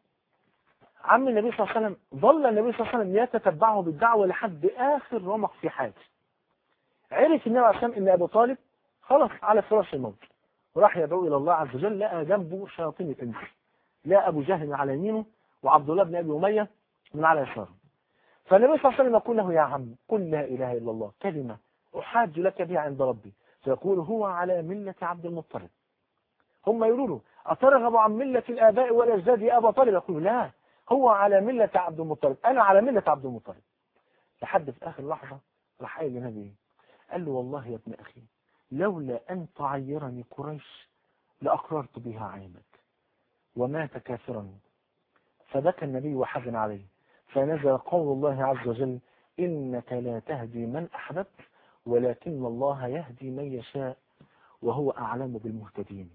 عم النبي صلى الله عليه وسلم ظل النبي صلى الله عليه وسلم يتتبعه بالدعوه لحد اخر رمق في حياته عرف النبي عليه الصلاه ان ابو طالب خلص على فراش الموت وراح يدعو الى الله عز وجل لقى جنبه شياطين الانس لقى ابو جهل على يمينه وعبد الله بن ابي اميه من على يساره فالنبي صلى الله عليه وسلم يقول له يا عم قل لا اله الا الله كلمه احاج لك بها عند ربي فيقول هو على مله عبد المطلب هم يقولوا له اترغب عن مله الاباء والاجداد يا ابا طالب يقول لا هو على مله عبد المطلب انا على مله عبد المطلب لحد في اخر لحظه راح قايل للنبي قال له والله يا ابن أخي لولا أن تعيرني قريش لأقررت بها عينك ومات كافرا فبكى النبي وحزن عليه فنزل قول الله عز وجل إنك لا تهدي من أحببت ولكن الله يهدي من يشاء وهو أعلم بالمهتدين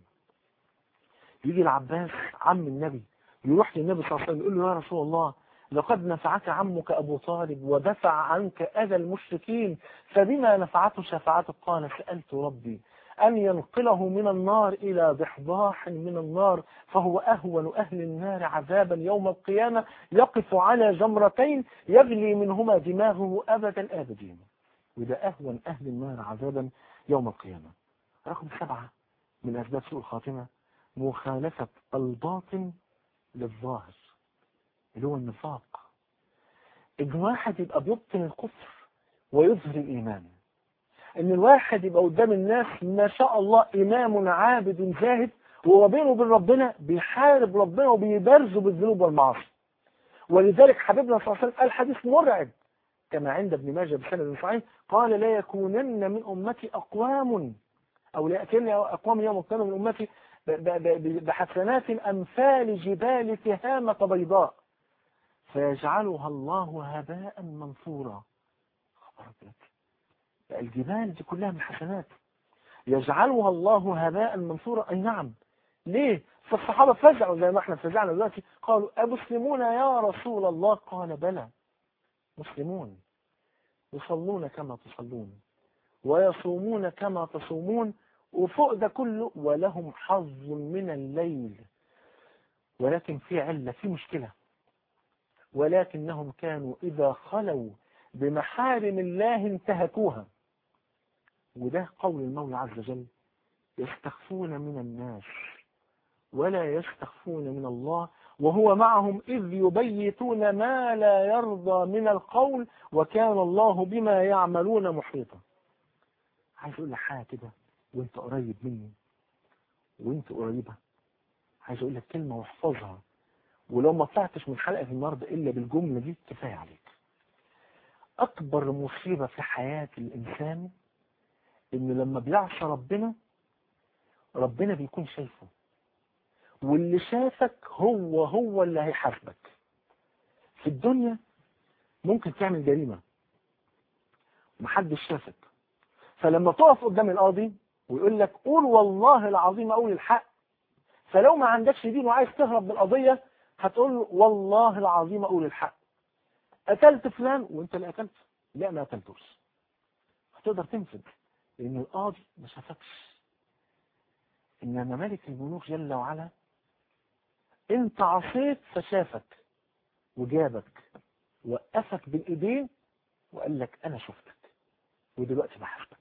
يجي العباس عم النبي يروح للنبي صلى الله عليه وسلم يقول له يا رسول الله لقد نفعك عمك أبو طالب ودفع عنك أذى المشركين فبما نفعته شفاعتك قال سألت ربي أن ينقله من النار إلى ضحضاح من النار فهو أهون أهل النار عذابا يوم القيامة يقف على جمرتين يغلي منهما دماغه أبد الآبدين وده أهون أهل النار عذابا يوم القيامة رقم سبعة من أسباب سوء الخاتمة مخالفة الباطن للظاهر اللي هو النفاق ان واحد يبقى بيبطن الكفر ويظهر الايمان ان الواحد يبقى قدام الناس ما شاء الله امام عابد زاهد وهو بينه وبين ربنا بيحارب ربنا وبيبرزه بالذنوب والمعاصي ولذلك حبيبنا صلى الله عليه وسلم قال حديث مرعب كما عند ابن ماجه بسند صحيح قال لا يكونن من أمتي أقوام أو لا يأتين أقوام يوم القيامة من أمتي بحسنات أمثال جبال تهامة بيضاء فيجعلها الله هباء منثورا الجبال دي كلها من حسنات يجعلها الله هباء منثورا أي نعم ليه فالصحابة فزعوا زي ما احنا فزعنا دلوقتي قالوا أمسلمون يا رسول الله قال بلى مسلمون يصلون كما تصلون ويصومون كما تصومون وفوق ده كله ولهم حظ من الليل ولكن في علة في مشكلة ولكنهم كانوا إذا خلوا بمحارم الله انتهكوها وده قول المولى عز وجل يستخفون من الناس ولا يستخفون من الله وهو معهم إذ يبيتون ما لا يرضى من القول وكان الله بما يعملون محيطا عايز أقول لك حاجة كده وانت قريب مني وانت قريبة عايز أقول لك كلمة واحفظها ولو ما طلعتش من حلقة النهاردة إلا بالجملة دي كفاية عليك أكبر مصيبة في حياة الإنسان إنه لما بيعصى ربنا ربنا بيكون شايفه واللي شافك هو هو اللي هيحاسبك في الدنيا ممكن تعمل جريمة محدش شافك فلما تقف قدام القاضي ويقول لك قول والله العظيم اقول الحق فلو ما عندكش دين وعايز تهرب بالقضية هتقول له والله العظيم اقول الحق قتلت فلان وانت اللي قتلت لا ما قتلتوش هتقدر تنفذ لان القاضي ما شافكش انما ملك الملوك جل وعلا انت عصيت فشافك وجابك وقفك بالايدين وقال لك انا شفتك ودلوقتي بحاسبك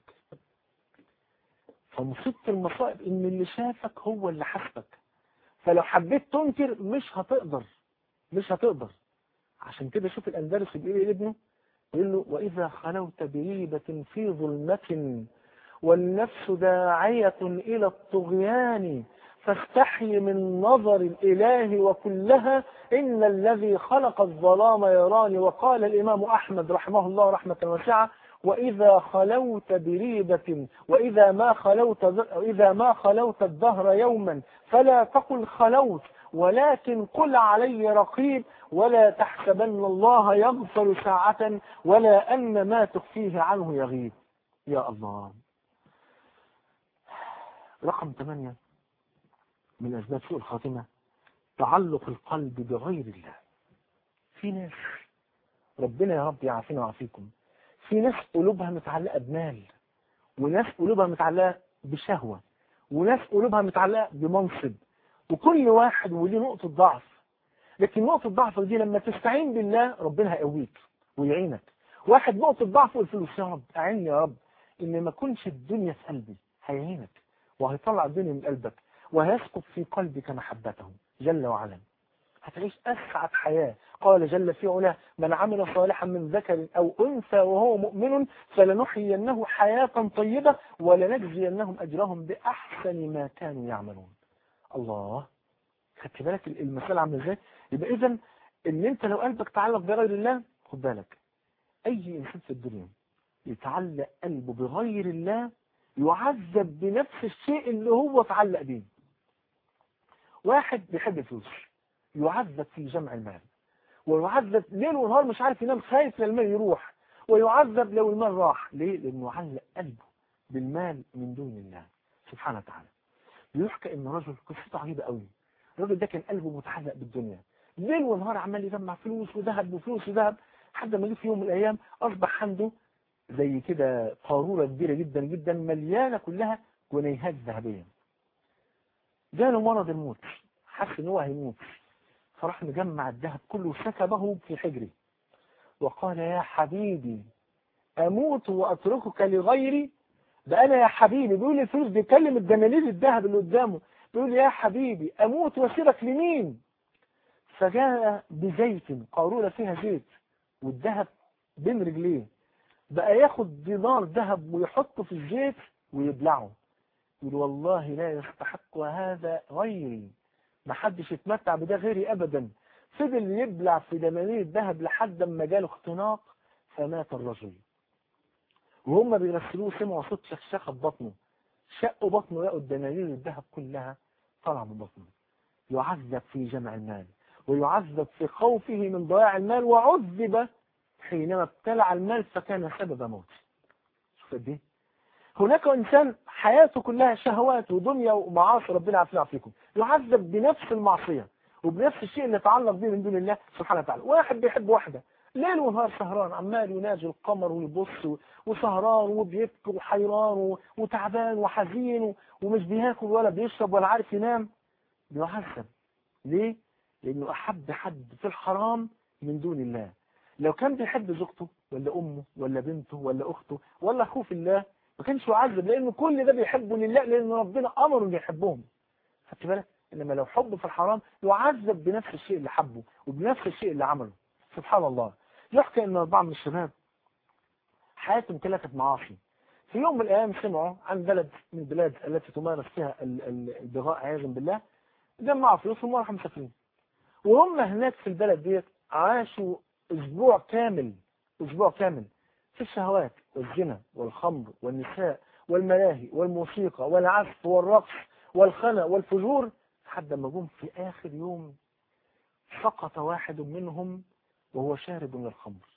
فمصيبة المصائب ان اللي شافك هو اللي حاسبك فلو حبيت تنكر مش هتقدر مش هتقدر عشان كده شوف الاندلس بيقول لابنه يقول له واذا خلوت بريبة في ظلمة والنفس داعية الى الطغيان فاستحي من نظر الإله وكلها إن الذي خلق الظلام يراني وقال الإمام أحمد رحمه الله رحمة واسعة وإذا خلوت بريبة وإذا ما خلوت إذا ما خلوت الدهر يوما فلا تقل خلوت ولكن قل علي رقيب ولا تحسبن الله يغفر ساعة ولا أن ما تخفيه عنه يغيب يا الله رقم ثمانية من أسباب سوء الخاتمة تعلق القلب بغير الله في ناس ربنا يا رب يعافينا ويعافيكم في ناس قلوبها متعلقة بمال وناس قلوبها متعلقة بشهوة وناس قلوبها متعلقة بمنصب وكل واحد وليه نقطة ضعف لكن نقطة ضعف دي لما تستعين بالله ربنا هيقويك ويعينك واحد نقطة ضعف الفلوس يا رب أعني يا رب إن ما كنش الدنيا في قلبي هيعينك وهيطلع الدنيا من قلبك وهيسقط في قلبك محبته جل وعلا هتعيش أسعد حياة قال جل في علاه من عمل صالحا من ذكر أو أنثى وهو مؤمن فلنحيينه حياة طيبة ولنجزينهم أجرهم بأحسن ما كانوا يعملون الله خدت بالك المسألة عامله ازاي يبقى إذا إن أنت لو قلبك تعلق بغير الله خد بالك أي إنسان في الدنيا يتعلق قلبه بغير الله يعذب بنفس الشيء اللي هو تعلق بيه واحد بيحب الفلوس يعذب في جمع المال ويعذب ليل ونهار مش عارف ينام خايف المال يروح ويعذب لو المال راح ليه؟ لأنه علق قلبه بالمال من دون الله سبحانه وتعالى بيحكى ان رجل قصته عجيبه قوي الراجل ده كان قلبه متعلق بالدنيا ليل ونهار عمال يجمع فلوس وذهب وفلوس وذهب لحد ما جه في يوم من الايام اصبح عنده زي كده قارورة كبيرة جدا جدا مليانة كلها جنيهات ذهبية جاله مرض الموت حس ان هو هيموت فراح مجمع الذهب كله وسكبه في حجري وقال يا حبيبي اموت واتركك لغيري ده انا يا حبيبي بيقول الفلوس بيكلم الدنانير الذهب اللي قدامه بيقول يا حبيبي اموت واسيبك لمين فجاء بزيت قارورة فيها زيت والذهب بين رجليه بقى ياخد دينار ذهب ويحطه في الزيت ويبلعه يقول والله لا يستحق هذا غيري ما حدش يتمتع بده غيري ابدا فضل يبلع في دنانير الذهب لحد ما جاله اختناق فمات الرجل وهم بيغسلوه سمعوا صوت شخشخه في بطنه شقوا بطنه لقوا الدنانير الذهب كلها طالعه من بطنه يعذب في جمع المال ويعذب في خوفه من ضياع المال وعذب حينما ابتلع المال فكان سبب موته شوف قد ايه هناك انسان حياته كلها شهوات ودنيا ومعاصي ربنا يعافينا ويعافيكم يعذب بنفس المعصيه وبنفس الشيء اللي يتعلق به من دون الله سبحانه وتعالى واحد بيحب واحده ليل ونهار سهران عمال يناجي القمر ويبص وسهران وبيبكي وحيران وتعبان وحزين ومش بياكل ولا بيشرب ولا عارف ينام بيعذب ليه؟ لأنه أحب حد في الحرام من دون الله لو كان بيحب زوجته ولا أمه ولا بنته ولا أخته ولا أخوه في الله ما كانش يعذب لأنه كل ده بيحبه لله لأن ربنا أمره إنه يحبهم خدت بالك؟ إنما لو حبه في الحرام يعذب بنفس الشيء اللي حبه وبنفس الشيء اللي عمله سبحان الله يحكى ان اربعه من الشباب حياتهم كلها كانت معاصي في يوم من الايام سمعوا عن بلد من البلاد التي تمارس فيها البغاء عياذا بالله جمعوا فلوسهم وراحوا مسافرين وهم هناك في البلد ديت عاشوا اسبوع كامل اسبوع كامل في الشهوات والزنا والخمر والنساء والملاهي والموسيقى والعزف والرقص والخنا والفجور لحد ما جم في اخر يوم سقط واحد منهم وهو شارب من الخمر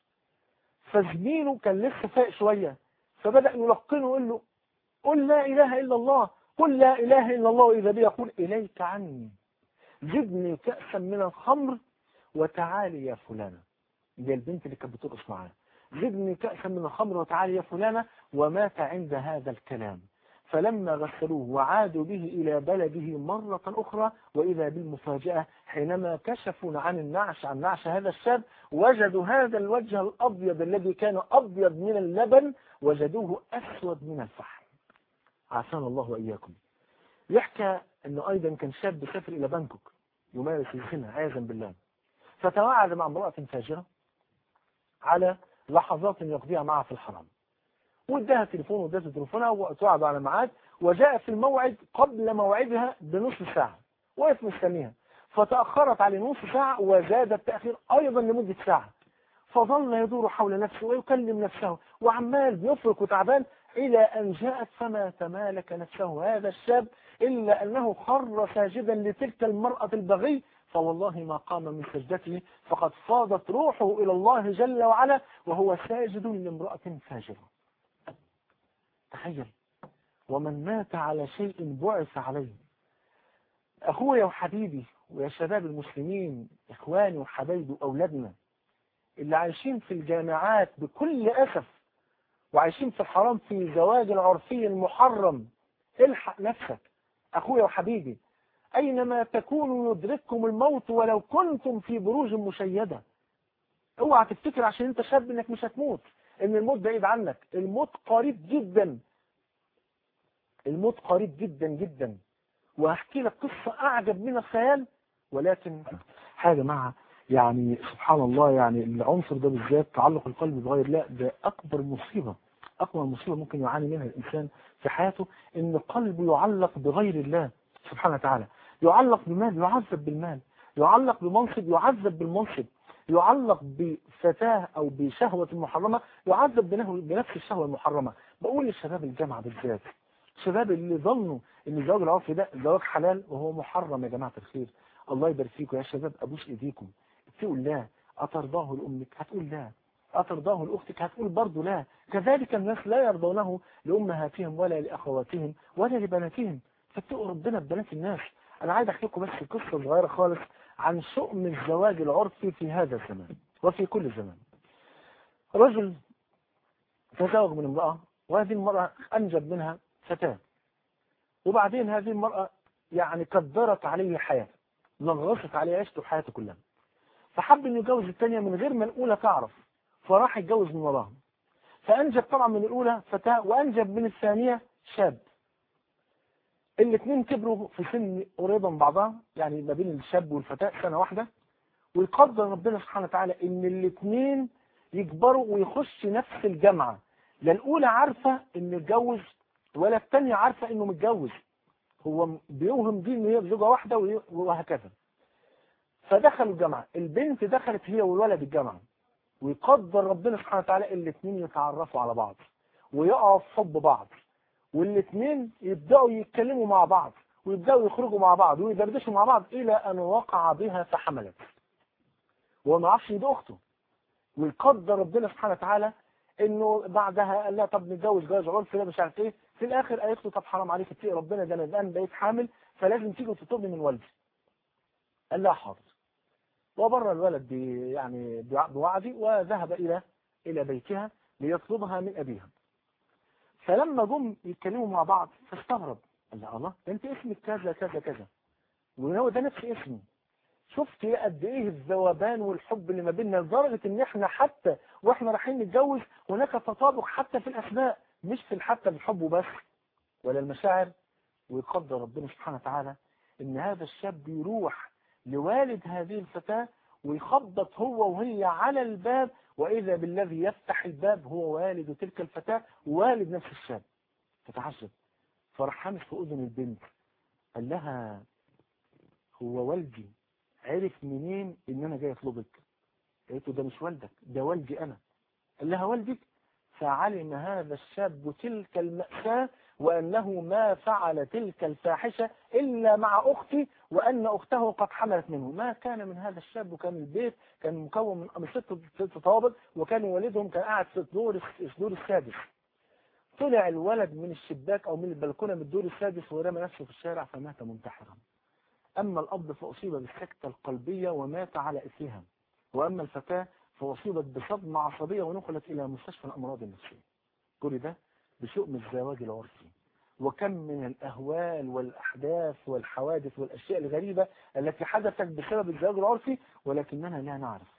فزميله كان لسه فايق شوية فبدأ يلقنه ويقول له قل لا إله إلا الله قل لا إله إلا الله وإذا بي يقول إليك عني زدني كأسا من الخمر وتعالي يا فلانة دي البنت اللي كانت بترقص معاه زدني كأسا من الخمر وتعالي يا فلانة ومات عند هذا الكلام فلما غسلوه وعادوا به إلى بلده مرة أخرى وإذا بالمفاجأة حينما كشفوا عن النعش عن نعش هذا الشاب وجدوا هذا الوجه الأبيض الذي كان أبيض من اللبن وجدوه أسود من الفحم عافانا الله وإياكم يحكى أنه أيضا كان شاب سافر إلى بانكوك يمارس الزنا عياذا بالله فتواعد مع امرأة فاجرة على لحظات يقضيها معها في الحرام واداها تليفون واداها تليفونها وتوعد على ميعاد وجاء في الموعد قبل موعدها بنصف ساعة وقف مستنيها فتأخرت عليه نصف ساعة وزاد التأخير أيضا لمدة ساعة فظل يدور حول نفسه ويكلم نفسه وعمال بيفرك وتعبان إلى أن جاءت فما تمالك نفسه هذا الشاب إلا أنه خر ساجدا لتلك المرأة البغي فوالله ما قام من سجدته فقد فاضت روحه إلى الله جل وعلا وهو ساجد لامرأة فاجرة تخيل ومن مات على شيء بعث عليه أخويا وحبيبي ويا شباب المسلمين إخواني وحبايبي وأولادنا اللي عايشين في الجامعات بكل أسف وعايشين في الحرام في زواج العرفي المحرم الحق نفسك أخويا وحبيبي أينما تكونوا يدرككم الموت ولو كنتم في بروج مشيدة اوعى تفتكر عشان انت شاب انك مش هتموت ان الموت بعيد عنك الموت قريب جدا الموت قريب جدا جدا وهحكي لك قصة أعجب من الخيال ولكن حاجة مع يعني سبحان الله يعني العنصر ده بالذات تعلق القلب بغير لا ده أكبر مصيبة أكبر مصيبة ممكن يعاني منها الإنسان في حياته إن قلبه يعلق بغير الله سبحانه وتعالى يعلق بمال يعذب بالمال يعلق بمنصب يعذب بالمنصب يعلق بفتاة أو بشهوة محرمة يعذب بنفس الشهوة المحرمة بقول للشباب الجامعة بالذات الشباب اللي ظنوا ان الزواج العرفي ده زواج حلال وهو محرم يا جماعة الخير الله يبارك فيكم يا شباب ابوس ايديكم تقول لا اترضاه لامك هتقول لا اترضاه لاختك هتقول برضه لا كذلك الناس لا يرضونه لامهاتهم ولا لاخواتهم ولا لبناتهم فاتقوا ربنا ببنات الناس انا عايز احكي لكم بس قصه صغيره خالص عن شؤم الزواج العرفي في هذا الزمان وفي كل زمان رجل تزوج من امرأة وهذه المرأة أنجب منها فتاة وبعدين هذه المرأة يعني قدرت عليه حياته نغصت عليه عيشته حياته كلها فحب انه يتجوز الثانية من غير ما الأولى تعرف فراح يتجوز من وراها فأنجب طبعا من الأولى فتاة وأنجب من الثانية شاب الاثنين كبروا في سن قريبة من بعضها يعني ما بين الشاب والفتاة سنة واحدة ويقدر ربنا سبحانه وتعالى ان الاثنين يكبروا ويخش نفس الجامعة لا الأولى عارفة ان اتجوز ولا الثانية عارفة انه متجوز هو بيوهم دي انه هي زوجة واحدة وهكذا فدخلوا الجامعة البنت دخلت هي والولد الجامعة ويقدر ربنا سبحانه وتعالى الاثنين يتعرفوا على بعض ويقعوا في حب بعض والاثنين يبدأوا يتكلموا مع بعض ويبدأوا يخرجوا مع بعض ويدردشوا مع بعض إلى أن وقع بها فحملت وهو ما عرفش يد أخته ويقدر ربنا سبحانه وتعالى انه بعدها قال لها طب نتجوز جواز عرفي ده مش عارف ايه في الاخر قالت له طب حرام عليك اتقي ربنا ده انا الان بقيت حامل فلازم تيجي وتطلبني من والدي قال لها حاضر وبر الولد بي يعني بوعدي وذهب الى الى بيتها ليطلبها من ابيها فلما جم يتكلموا مع بعض فاستغرب قال لها الله ده انت اسمك كذا كذا كذا وهو ده نفس اسمي شفت ايه قد ايه الذوبان والحب اللي ما بيننا لدرجه ان احنا حتى واحنا رايحين نتجوز هناك تطابق حتى في الاسماء مش في حتى بالحب وبس ولا المشاعر ويقدر ربنا سبحانه وتعالى ان هذا الشاب يروح لوالد هذه الفتاة ويخبط هو وهي على الباب واذا بالذي يفتح الباب هو والد تلك الفتاة والد نفس الشاب فتعجب فراح حامس في اذن البنت قال لها هو والدي عرف منين ان انا جاي اطلبك قالت له ده مش والدك ده والدي انا قال لها والدك فعلم هذا الشاب تلك المأساة وأنه ما فعل تلك الفاحشة إلا مع أختي وأن أخته قد حملت منه ما كان من هذا الشاب وكان البيت كان مكون من ست ست طوابق وكان والدهم كان قاعد في الدور الدور السادس طلع الولد من الشباك أو من البلكونة من الدور السادس ورمى نفسه في الشارع فمات منتحرا أما الأب فأصيب بالسكتة القلبية ومات على إثرها وأما الفتاة فأصيبت بصدمة عصبية ونقلت إلى مستشفى الأمراض النفسية كل ده بشؤم الزواج العرفي وكم من الأهوال والأحداث والحوادث والأشياء الغريبة التي حدثت بسبب الزواج العرفي ولكننا لا نعرف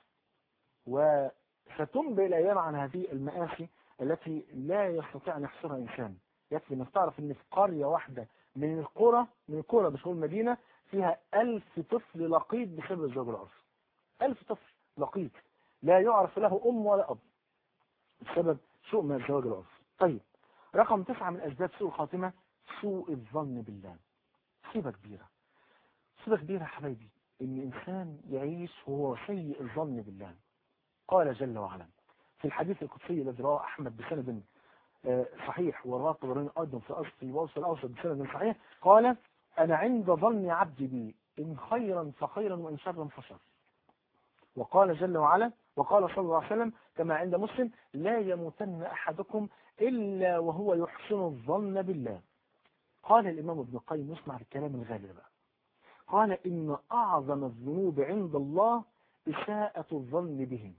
وستنبئ الأيام عن هذه المآسي التي لا يستطيع أن يحصرها إنسان يكفي أنك تعرف أن في قرية واحدة من القرى من القرى مش هو المدينة فيها ألف طفل لقيط بسبب الزواج العرفي ألف طفل لقيط لا يعرف له أم ولا أب بسبب شؤم الزواج العرفي طيب رقم تسعة من أسباب سوء الخاتمة سوء الظن بالله مصيبة كبيرة مصيبة كبيرة يا حبايبي إن إنسان يعيش وهو سيء الظن بالله قال جل وعلا في الحديث القدسي الذي رواه أحمد بسند صحيح ورواه الطبراني أيضا في أصل في وصل الأوسط بسند صحيح قال أنا عند ظن عبدي بي إن خيرا فخيرا وإن شرا فشر وقال جل وعلا وقال صلى الله عليه وسلم كما عند مسلم لا يموتن أحدكم إلا وهو يحسن الظن بالله قال الإمام ابن القيم اسمع الكلام الغالي بقى قال إن أعظم الذنوب عند الله إساءة الظن بهم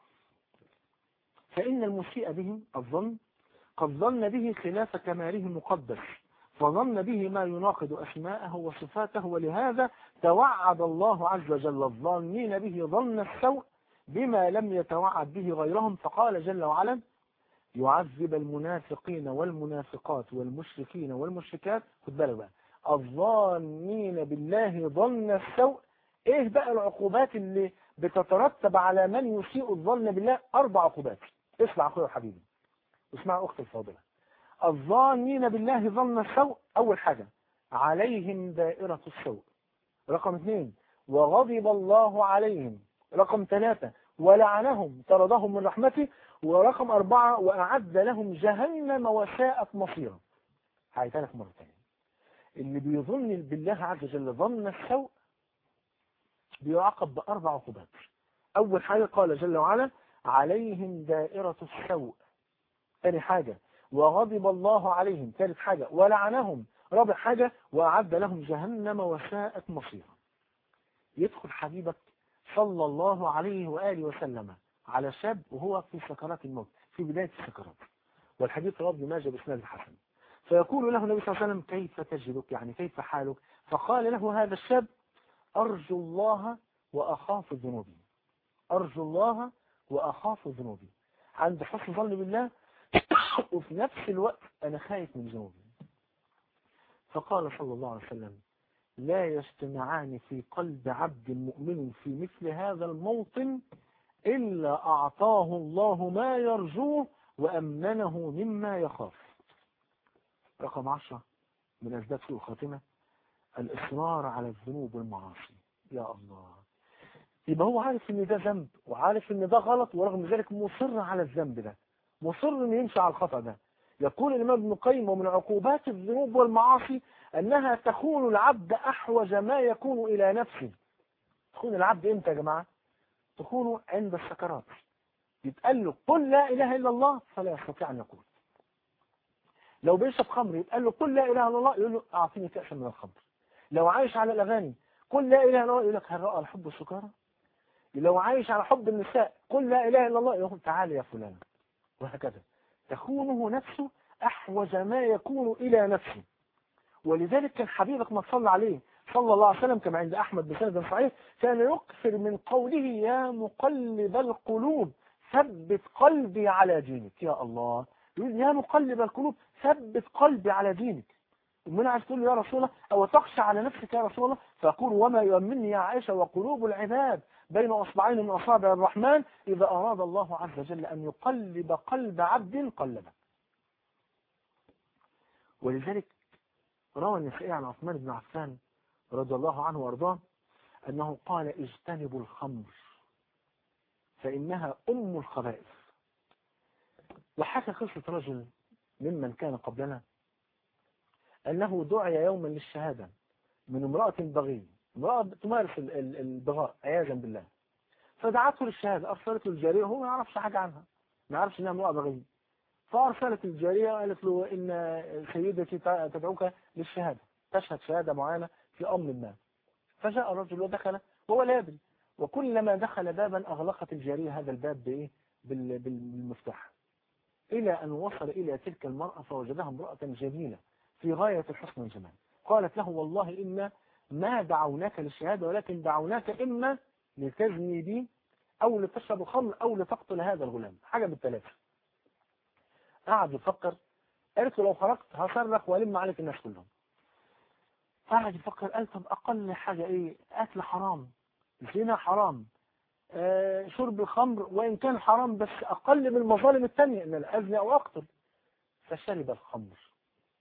فإن المسيء بهم الظن قد ظن به خلاف كماله المقدس فظن به ما يناقض أسماءه وصفاته ولهذا توعد الله عز وجل الظانين به ظن السوء بما لم يتوعد به غيرهم فقال جل وعلا يعذب المنافقين والمنافقات والمشركين والمشركات خد بالك بقى الظانين بالله ظن السوء ايه بقى العقوبات اللي بتترتب على من يسيء الظن بالله اربع عقوبات اسمع اخويا حبيبي اسمع اختي الفاضله الظانين بالله ظن السوء اول حاجه عليهم دائره السوء رقم اثنين وغضب الله عليهم رقم ثلاثة ولعنهم طردهم من رحمته ورقم أربعة وأعد لهم جهنم وساءت مصيرا هعيدها لك مرة ثانية اللي بيظن بالله عز وجل ظن السوء بيعاقب بأربع عقوبات أول حاجة قال جل وعلا عليهم دائرة السوء ثاني حاجة وغضب الله عليهم ثالث حاجة ولعنهم رابع حاجة وأعد لهم جهنم وساءت مصيرا يدخل حبيبك صلى الله عليه وآله وسلم على شاب وهو في سكرات الموت في بداية السكرات والحديث رواه ابن ماجه بإسناد الحسن فيقول له النبي صلى الله عليه وسلم كيف تجدك يعني كيف حالك فقال له هذا الشاب أرجو الله وأخاف ذنوبي أرجو الله وأخاف ذنوبي عند حسن ظن بالله وفي نفس الوقت أنا خايف من ذنوبي فقال صلى الله عليه وسلم لا يجتمعان في قلب عبد مؤمن في مثل هذا الموطن إلا أعطاه الله ما يرجوه وأمنه مما يخاف رقم عشرة من أسباب سوء الخاتمة الإصرار على الذنوب والمعاصي يا الله يبقى هو عارف ان ده ذنب وعارف ان ده غلط ورغم ذلك مصر على الذنب ده مصر انه يمشي على الخطأ ده يقول الإمام ابن القيم ومن عقوبات الذنوب والمعاصي أنها تخون العبد أحوج ما يكون إلى نفسه تخون العبد إمتى يا جماعة تخونه عند السكرات يتقال له قل لا إله إلا الله فلا يستطيع أن يقول لو بيشرب خمر يتقال له قل لا إله إلا الله يقول له أعطيني كأسا من الخمر لو عايش على الأغاني قل لا إله إلا الله يقول لك هل رأى الحب السكارى لو عايش على حب النساء قل لا إله إلا الله يقول تعالى يا فلان وهكذا تخونه نفسه أحوج ما يكون إلى نفسه ولذلك كان حبيبك ما صلى عليه صلى الله عليه وسلم كما عند أحمد بسند صحيح كان يكثر من قوله يا مقلب القلوب ثبت قلبي على دينك يا الله يقول يا مقلب القلوب ثبت قلبي على دينك ومن عايز تقول يا رسول الله أو تخشى على نفسك يا رسول الله فأقول وما يؤمنني يا عائشة وقلوب العباد بين أصبعين من أصابع الرحمن إذا أراد الله عز وجل أن يقلب قلب عبد قلبه ولذلك روى النسائي عن عثمان بن عفان رضي الله عنه وارضاه أنه قال اجتنبوا الخمر فإنها أم الخبائث وحكى قصة رجل ممن كان قبلنا أنه دعي يوما للشهادة من امرأة بغي امرأة تمارس البغاء عياذا بالله فدعته للشهادة أرسلت له الجارية هو ما يعرفش حاجة عنها ما يعرفش إنها امرأة بغي فأرسلت الجارية وقالت له إن سيدتي تدعوك للشهادة تشهد شهادة معينة في أمر ما فجاء الرجل ودخل وهو لا يدري وكلما دخل بابا أغلقت الجارية هذا الباب بإيه بالمفتاح إلى أن وصل إلى تلك المرأة فوجدها امرأة جميلة في غاية الحسن والجمال قالت له والله إن ما دعوناك للشهادة ولكن دعوناك إما لتزني بي أو لتشرب الخمر أو لتقتل هذا الغلام حاجة بالثلاثة قعد يفكر قالت له لو خرجت هصرخ والم عليك الناس كلهم قعد يفكر قال طب أقل حاجة إيه أكل حرام زنا حرام آه شرب الخمر وإن كان حرام بس أقل من المظالم الثانية إن الأزني أو أقتل فشرب الخمر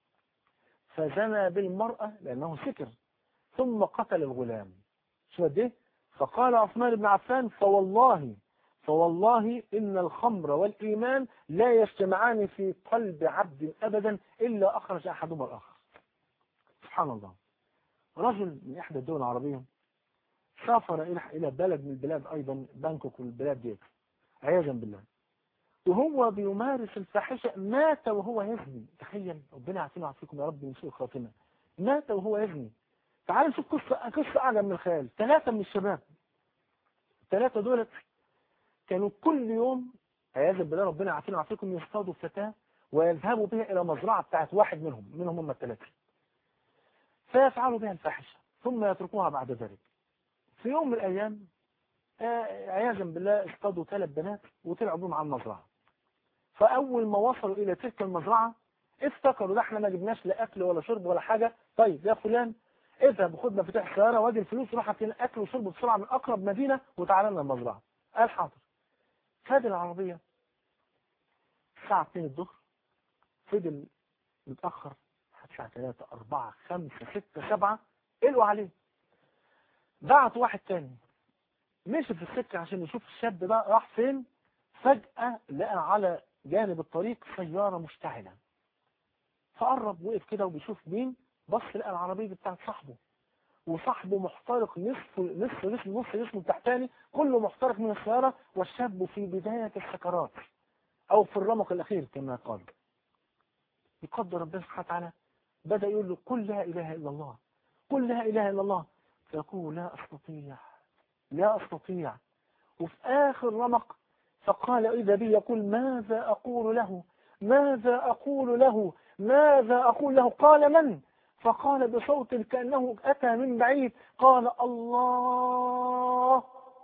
فزنى بالمرأة لأنه سكر ثم قتل الغلام شو ده فقال عثمان بن عفان فوالله فوالله إن الخمر والإيمان لا يجتمعان في قلب عبد أبدا إلا أخرج أحدهما الآخر سبحان الله رجل من إحدى الدول العربية سافر إلى بلد من البلاد أيضا بانكوك والبلاد ديت عياذا بالله وهو بيمارس الفاحشة مات وهو يزني تخيل ربنا يعافينا ويعافيكم يا رب من سوء الخاتمة مات وهو يزني تعال نشوف قصة قصة أعلى من الخيال ثلاثة من الشباب الثلاثة دول كانوا كل يوم عياذا بالله ربنا يعافينا ويعافيكم يصطادوا فتاة ويذهبوا بها إلى مزرعة بتاعت واحد منهم منهم هم الثلاثة فيفعلوا بها الفاحشة ثم يتركوها بعد ذلك في يوم من الأيام عياذا بالله اصطادوا ثلاث بنات وطلعوا بهم على المزرعة فأول ما وصلوا إلى تلك المزرعة افتكروا ده احنا ما جبناش لا أكل ولا شرب ولا حاجة طيب يا فلان اذهب وخد مفاتيح السيارة وادي الفلوس روح هات لنا أكل وشرب بسرعة من أقرب مدينة وتعالى لنا المزرعة قال حاضر خد العربية الساعة 2 الظهر فضل متأخر الساعة 3 4 5 6 7 قلوا عليه بعت واحد تاني مشي في السكة عشان يشوف الشاب ده راح فين فجأة لقى على جانب الطريق سيارة مشتعلة فقرب وقف كده وبيشوف مين بص لقى العربية بتاعت صاحبه وصاحبه محترق نصف نصف نصف نص جسمه التحتاني كله محترق من السيارة والشاب في بداية السكرات أو في الرمق الأخير كما قال يقدر ربنا سبحانه وتعالى بدأ يقول له قل لا إله إلا الله قل لا إله إلا الله فيقول لا أستطيع لا أستطيع وفي آخر رمق فقال إذا بي يقول ماذا أقول له ماذا أقول له ماذا أقول له قال من فقال بصوت كأنه أتى من بعيد قال الله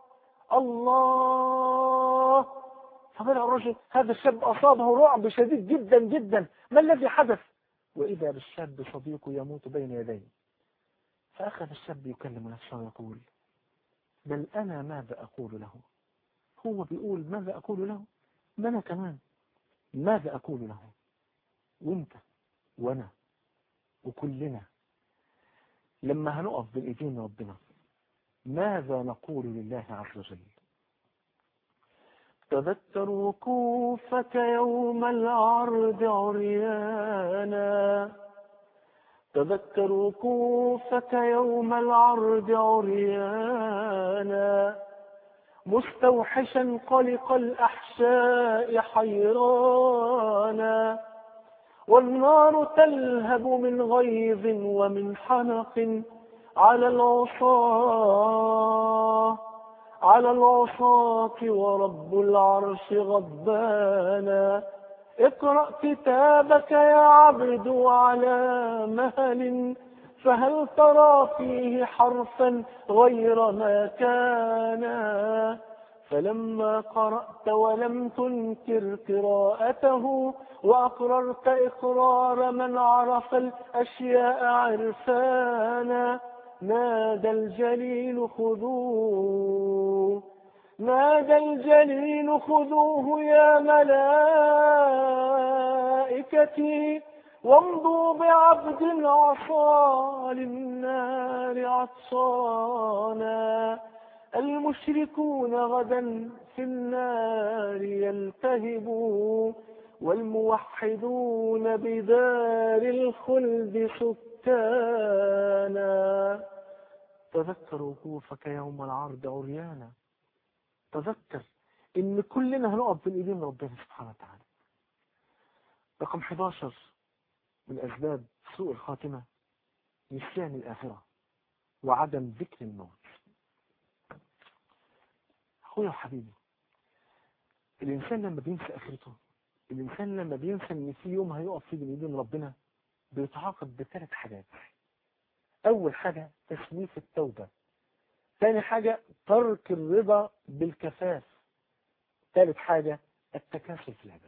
الله فبدأ الرجل هذا الشاب أصابه رعب شديد جدا جدا ما الذي حدث وإذا بالشاب صديقه يموت بين يديه فأخذ الشاب يكلم نفسه ويقول بل أنا ماذا أقول له هو بيقول ماذا أقول له ما أنا كمان ماذا أقول له وانت وانا وكلنا لما هنقف بين ايدين ربنا ماذا نقول لله عز وجل تذكر وقوفك يوم العرض عريانا تذكر وقوفك يوم العرض عريانا مستوحشا قلق الأحشاء حيرانا والنار تلهب من غيظ ومن حنق على العصاة على العصاة ورب العرش غضبانا اقرأ كتابك يا عبد على مهل فهل ترى فيه حرفا غير ما كان فلما قرأت ولم تنكر قراءته وأقررت إقرار من عرف الأشياء عرفانا نادى الجليل خذوه نادى الجليل خذوه يا ملائكتي وامضوا بعبد عصى للنار عطشانا المشركون غدا في النار يلتهبوا والموحدون بدار الخلد سكانا تذكر وقوفك يوم العرض عريانا تذكر ان كلنا هنقف بين ايدين ربنا سبحانه وتعالى رقم 11 من اسباب سوء الخاتمه نسيان الاخره وعدم ذكر الموت اخويا وحبيبي الانسان لما بينسى اخرته الانسان لما بينسى ان في يوم هيقف فيه بين ايدين ربنا بيتعاقب بثلاث حاجات اول حاجه تسويف التوبه ثاني حاجة ترك الرضا بالكفاف ثالث حاجة التكاسل في العبادة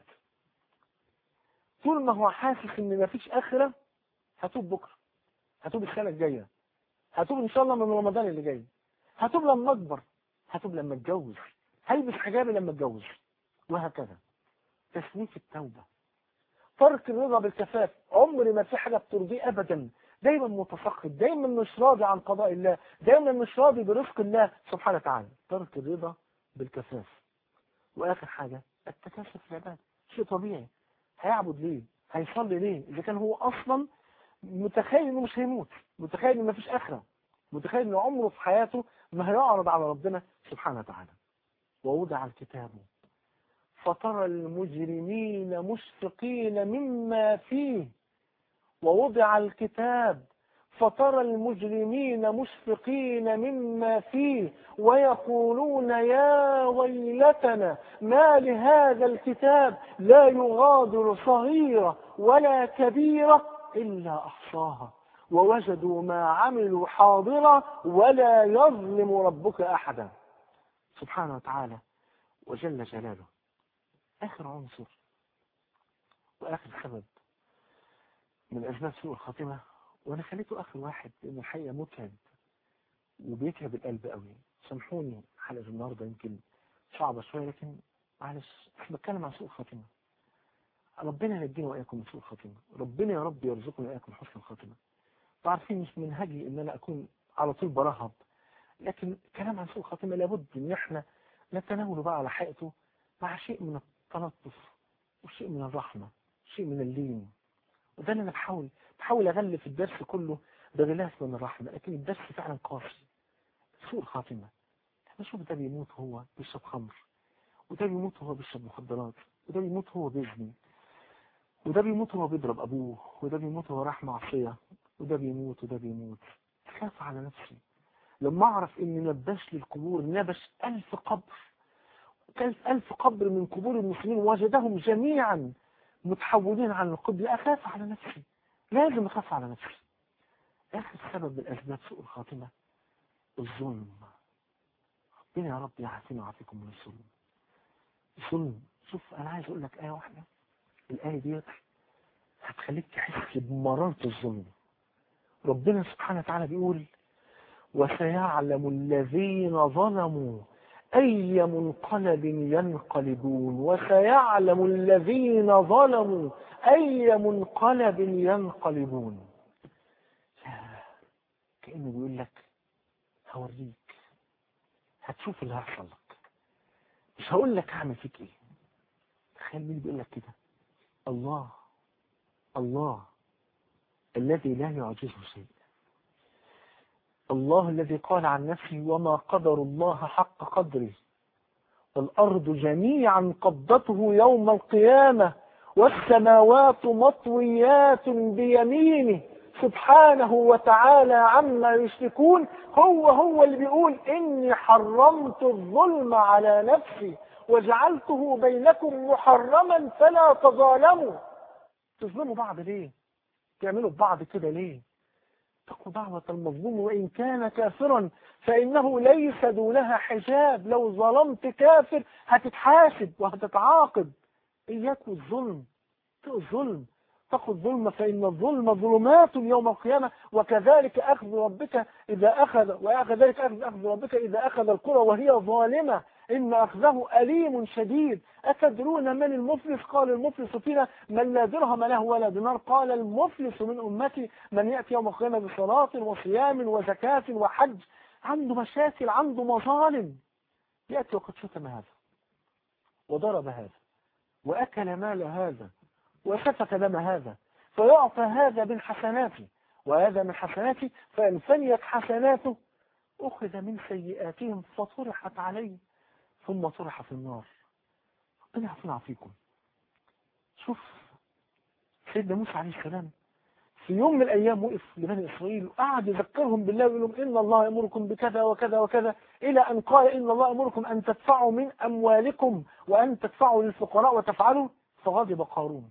طول ما هو حاسس ان مفيش اخرة هتوب بكرة هتوب السنة الجاية هتوب ان شاء الله من رمضان اللي جاي هتوب لما اكبر هتوب لما اتجوز هلبس حجابي لما اتجوز وهكذا تسويف التوبة ترك الرضا بالكفاف عمر ما في حاجة بترضيه ابدا دايما متسخط دايما مش راضي عن قضاء الله دايما مش راضي برزق الله سبحانه وتعالى ترك الرضا بالكفاف واخر حاجة التكاسل في العبادة شيء طبيعي هيعبد ليه هيصلي ليه اذا كان هو اصلا متخيل انه مش هيموت متخيل ان مفيش اخرة متخيل ان عمره في حياته ما هيعرض على ربنا سبحانه وتعالى ووضع الكتاب فترى المجرمين مشفقين مما فيه ووضع الكتاب فترى المجرمين مشفقين مما فيه ويقولون يا ويلتنا ما لهذا الكتاب لا يغادر صغيرة ولا كبيرة إلا أحصاها ووجدوا ما عملوا حاضرا ولا يظلم ربك أحدا سبحانه وتعالى وجل جلاله آخر عنصر وآخر سبب من أسباب سوء الخاتمة وأنا خليته آخر واحد لأنه الحقيقة متعب وبيتعب القلب قوي سامحوني حلقة النهاردة يمكن صعبة شوية لكن معلش احنا بتكلم عن سوء الخاتمة ربنا ينجينا وإياكم من سوء الخاتمة ربنا يا رب يرزقنا وإياكم حسن الخاتمة تعرفين مش منهجي إن أنا أكون على طول برهب لكن كلام عن سوء الخاتمة لابد إن احنا نتناوله بقى على حقيقته مع شيء من التلطف وشيء من الرحمة شيء من اللين وده اللي انا بحاول بحاول اغلف الدرس كله بغلاف من الرحمة لكن الدرس فعلا قاسي سوء الخاتمة احنا شوف ده بيموت هو بيشرب خمر وده بيموت هو بيشرب مخدرات وده بيموت هو بيزني وده بيموت هو بيضرب ابوه وده بيموت هو راح معصية وده بيموت وده بيموت خاف على نفسي لما اعرف ان نبش للقبور نبش الف قبر ألف ألف قبر من قبور المسلمين وجدهم جميعا متحولين عن القبلة أخاف على نفسي لازم أخاف على نفسي آخر سبب من أسباب سوء الخاتمة الظلم ربنا يا رب يعافينا ويعافيكم من الظلم الظلم شوف أنا عايز أقول لك آية واحدة الآية ديت هتخليك تحس بمرارة الظلم ربنا سبحانه وتعالى بيقول وسيعلم الذين ظلموا أي منقلب ينقلبون وسيعلم الذين ظلموا أي منقلب ينقلبون كأنه بيقول لك هوريك هتشوف اللي هيحصل لك مش هقول لك هعمل فيك ايه تخيل مين بيقول لك كده الله الله الذي لا يعجزه شيء الله الذي قال عن نفسه وما قدر الله حق قدره والأرض جميعا قبضته يوم القيامة والسماوات مطويات بيمينه سبحانه وتعالى عما يشركون هو هو اللي بيقول إني حرمت الظلم على نفسي وجعلته بينكم محرما فلا تظالموا تظلموا بعض ليه تعملوا ببعض كده ليه اتقوا دعوة المظلوم وإن كان كافرا فإنه ليس دونها حجاب لو ظلمت كافر هتتحاسب وهتتعاقب إياك والظلم الظلم اتقوا الظلم فإن الظلم ظلمات يوم القيامة وكذلك أخذ ربك إذا أخذ وكذلك أخذ أخذ ربك إذا أخذ القرى وهي ظالمة إن أخذه أليم شديد أتدرون من المفلس قال المفلس فينا من لا درهم له ولا دينار قال المفلس من أمتي من يأتي يوم القيامة بصلاة وصيام وزكاة وحج عنده مشاكل عنده مظالم يأتي وقد شتم هذا وضرب هذا وأكل مال هذا وسفك دم هذا فيعطى هذا من حسناته وهذا من حسناته فإن فنيت حسناته أخذ من سيئاتهم فطرحت عليه ثم طرح في النار ربنا يعفونا فيكم شوف سيدنا موسى عليه السلام في يوم من الأيام وقف لبني إسرائيل وقعد يذكرهم بالله ويقول لهم إن الله يأمركم بكذا وكذا وكذا إلى أن قال إن الله يأمركم أن تدفعوا من أموالكم وأن تدفعوا للفقراء وتفعلوا فغضب قارون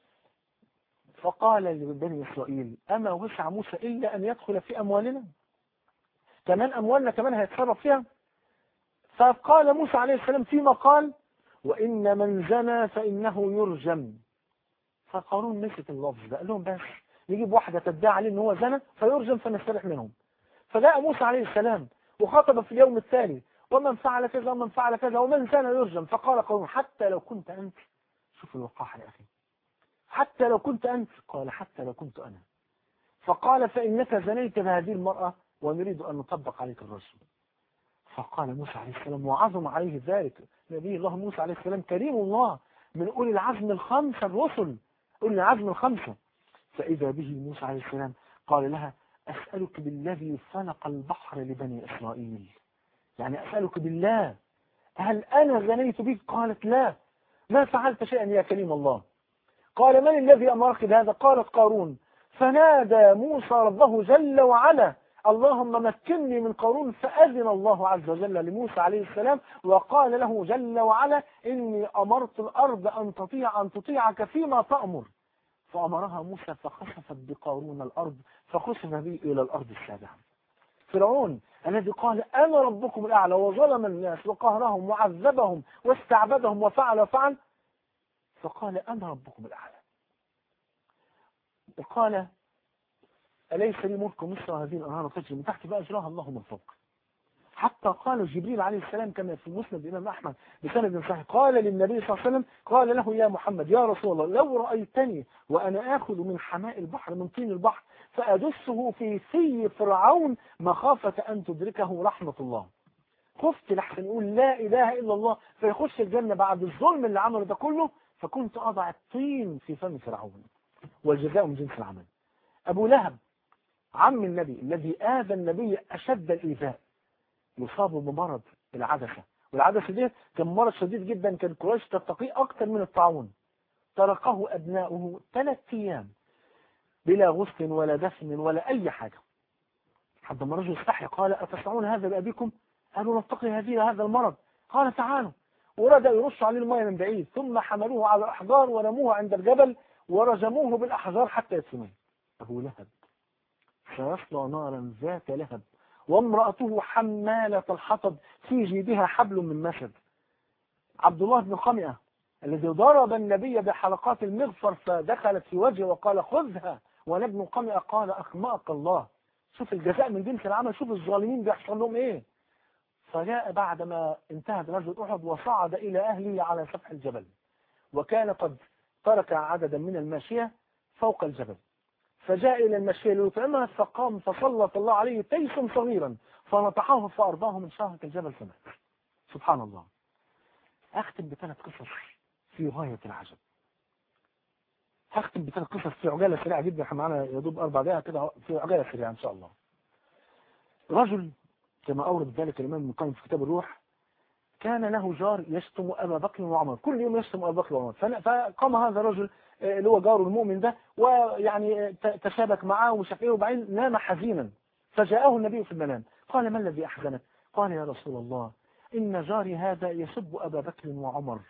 فقال لبني إسرائيل أما وسع موسى إلا أن يدخل في أموالنا كمان أموالنا كمان هيتصرف فيها فقال موسى عليه السلام فيما قال وإن من زنى فإنه يرجم فقارون مسك اللفظ ده قال لهم بس نجيب واحدة تدعي عليه ان هو زنى فيرجم فنستريح منهم فجاء موسى عليه السلام وخاطب في اليوم التالي ومن فعل كذا ومن فعل كذا ومن زنى يرجم فقال قارون حتى لو كنت أنت شوف الوقاحة يا أخي حتى لو كنت أنت قال حتى لو كنت أنا فقال فإنك زنيت بهذه المرأة ونريد أن نطبق عليك الرجم فقال موسى عليه السلام وعظم عليه ذلك نبي الله موسى عليه السلام كريم الله من أولي العزم الخمسة الرسل أولي العزم الخمسة فإذا به موسى عليه السلام قال لها أسألك بالذي فلق البحر لبني إسرائيل يعني أسألك بالله هل أنا زنيت بك قالت لا ما فعلت شيئا يا كريم الله قال من الذي أمرك بهذا قالت قارون فنادى موسى ربه جل وعلا اللهم مكنني من قارون فأذن الله عز وجل لموسى عليه السلام وقال له جل وعلا إني أمرت الأرض أن تطيع أن تطيعك فيما تأمر فأمرها موسى فخسفت بقارون الأرض فخسف به إلى الأرض السابعة فرعون الذي قال أنا ربكم الأعلى وظلم الناس وقهرهم وعذبهم واستعبدهم وفعل وفعل فقال أنا ربكم الأعلى وقال أليس لي ملك مصر هذه الأنهار تجري من تحت فأجراها الله من فوق حتى قال جبريل عليه السلام كما في مسند الإمام أحمد بسند صحيح قال للنبي صلى الله عليه وسلم قال له يا محمد يا رسول الله لو رأيتني وأنا آخذ من حماء البحر من طين البحر فأدسه في في فرعون مخافة أن تدركه رحمة الله خفت لحسن يقول لا إله إلا الله فيخش الجنة بعد الظلم اللي عمله ده كله فكنت أضع الطين في فم فرعون والجزاء من جنس العمل أبو لهب عم النبي الذي آذى النبي أشد الإيذاء يصاب بمرض العدسة والعدسة دي كان مرض شديد جدا كان قريش تتقيه أكثر من الطاعون تركه أبناؤه ثلاث أيام بلا غسل ولا دفن ولا أي حاجة حتى ما رجل استحي قال أتسعون هذا بأبيكم قالوا نتقي هذه هذا المرض قال تعالوا ورد يرش عليه الماء من بعيد ثم حملوه على الأحجار ورموه عند الجبل ورجموه بالأحجار حتى يسميه أبو لهب سيصلى نارا ذات لهب وامرأته حمالة الحطب في جيبها حبل من مسد عبد الله بن قمئة الذي ضرب النبي بحلقات المغفر فدخلت في وجهه وقال خذها ونبن قمئة قال أخمأك الله شوف الجزاء من جنس العمل شوف الظالمين بيحصل لهم ايه فجاء بعدما انتهت غزوة أحد وصعد إلى أهله على سفح الجبل وكان قد ترك عددا من الماشية فوق الجبل فجاء إلى المشي ليطعمها فقام فسلط الله عليه تيس صغيرا فنطحه فأرضاه من شهرة الجبل فمات سبحان الله أختم بثلاث قصص في غاية العجب هختم بثلاث قصص في عجالة سريعة جدا احنا معانا يا دوب أربع دقائق كده في عجالة سريعة إن شاء الله رجل كما أورد ذلك الإمام ابن القيم في كتاب الروح كان له جار يشتم أبا بكر وعمر كل يوم يشتم أبا بكر وعمر فقام هذا الرجل اللي هو جاره المؤمن ده ويعني تشابك معه ومش عارف ايه وبعدين نام حزينا فجاءه النبي في المنام قال ما الذي أحزنك قال يا رسول الله إن جاري هذا يسب أبا بكر وعمر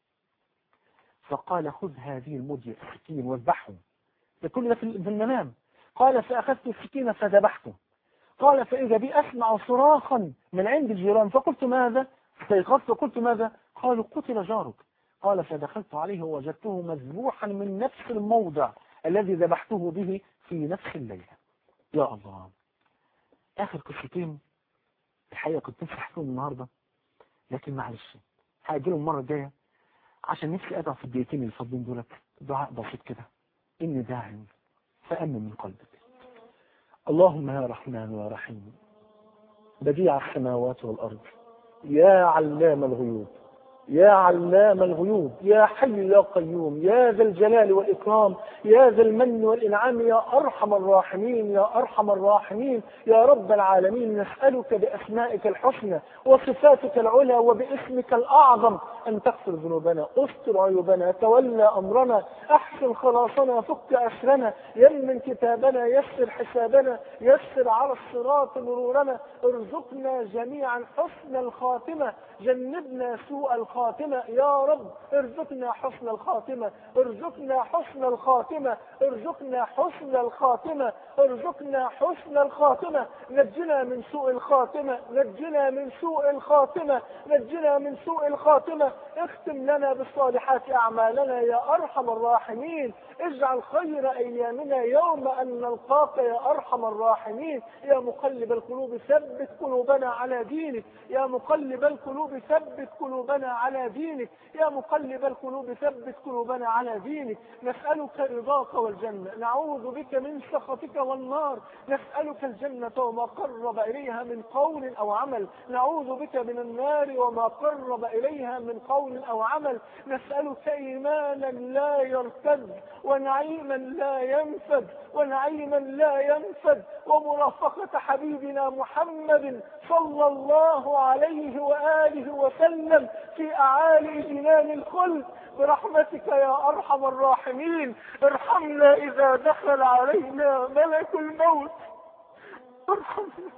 فقال خذ هذه المدية السكين واذبحه ده كل ده في المنام قال فأخذت السكين فذبحته قال فإذا بي أسمع صراخا من عند الجيران فقلت ماذا استيقظت وقلت ماذا قالوا قتل جارك قال فدخلت عليه ووجدته مذبوحا من نفس الموضع الذي ذبحته به في نفس الليلة يا الله آخر قصتين الحقيقة كنت نفسي أحكيهم النهاردة لكن معلش هأجلهم المرة الجاية عشان نفسي أدعو في الدقيقتين اللي فاضلين دولت دعاء بسيط كده إني داعي فأمن من قلبك اللهم يا رحمن يا رحيم بديع السماوات والأرض يا علام الغيوب يا علام الغيوب يا حي يا قيوم يا ذا الجلال والإكرام يا ذا المن والإنعام يا أرحم الراحمين يا أرحم الراحمين يا رب العالمين نسألك بأسمائك الحسنى وصفاتك العلى وباسمك الأعظم أن تغفر ذنوبنا استر عيوبنا تولى أمرنا أحسن خلاصنا فك أسرنا يمن كتابنا يسر حسابنا يسر على الصراط مرورنا ارزقنا جميعا حسن الخاتمة جنبنا سوء الخاتمة يا رب ارزقنا حسن الخاتمة ارزقنا حسن الخاتمة ارزقنا حسن الخاتمة ارزقنا حسن الخاتمة نجنا من سوء الخاتمة نجنا من سوء الخاتمة نجنا من سوء الخاتمة اختم لنا بالصالحات أعمالنا يا أرحم الراحمين اجعل خير أيامنا يوم أن نلقاك يا أرحم الراحمين يا مقلب القلوب ثبت قلوبنا على دينك يا مقلب القلوب ثبت قلوبنا على دينك يا مقلب القلوب ثبت قلوبنا على دينك نسألك رضاك والجنة نعوذ بك من سخطك والنار نسألك الجنة وما قرب إليها من قول أو عمل نعوذ بك من النار وما قرب إليها من قول أو عمل نسألك إيمانا لا يرتد ونعيما لا ينفد ونعيما لا ينفد ومرافقة حبيبنا محمد صلى الله عليه وآله وسلم في أعالي جنان الخلد برحمتك يا أرحم الراحمين ارحمنا إذا دخل علينا ملك الموت ارحمنا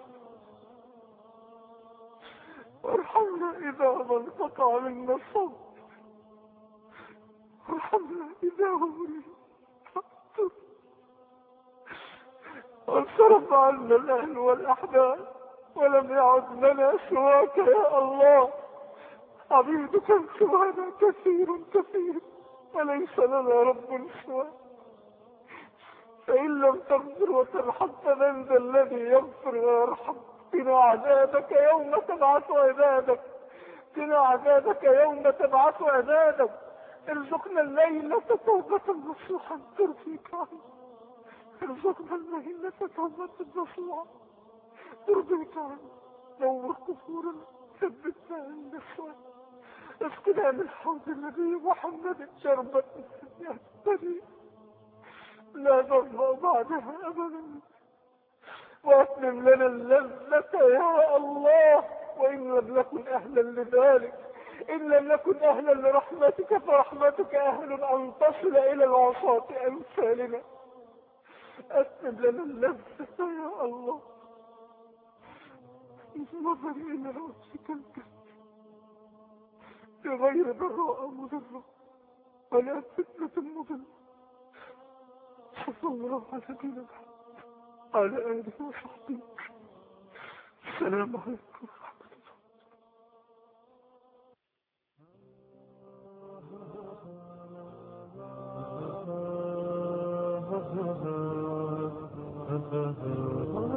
ارحمنا إذا ما انقطع منا الصوت ارحمنا إذا هم وانصرف عنا الأهل والأحباب ولم يعد لنا سواك يا الله عبيدك سوانا كثير كثير وليس لنا رب سواك فإن لم تغفر وترحم فمن ذا الذي يغفر ويرحم قنا عذابك يوم تبعث عبادك قنا عذابك يوم تبعث عبادك ارزقنا الليلة توبة نصوحا ترضيك عنه ارزقنا الليلة توبة نصوحا ترضيك عنه نور قصورنا ثبتنا عند السؤال اسقنا من حوض النبي محمد شربة يهتدي لا نرضى بعدها ابدا واتمم لنا اللذة يا الله وان لم نكن اهلا لذلك ان لم نكن اهلا لرحمتك فرحمتك اهل ان تصل الى العصاة امثالنا اتمم لنا اللذة يا الله نظر الى وجهك الكريم بغير ضراء مضرة ولا فتنة مضرة صلى الله على نبينا محمد على آله وصحبه السلام عليكم ورحمة الله Oh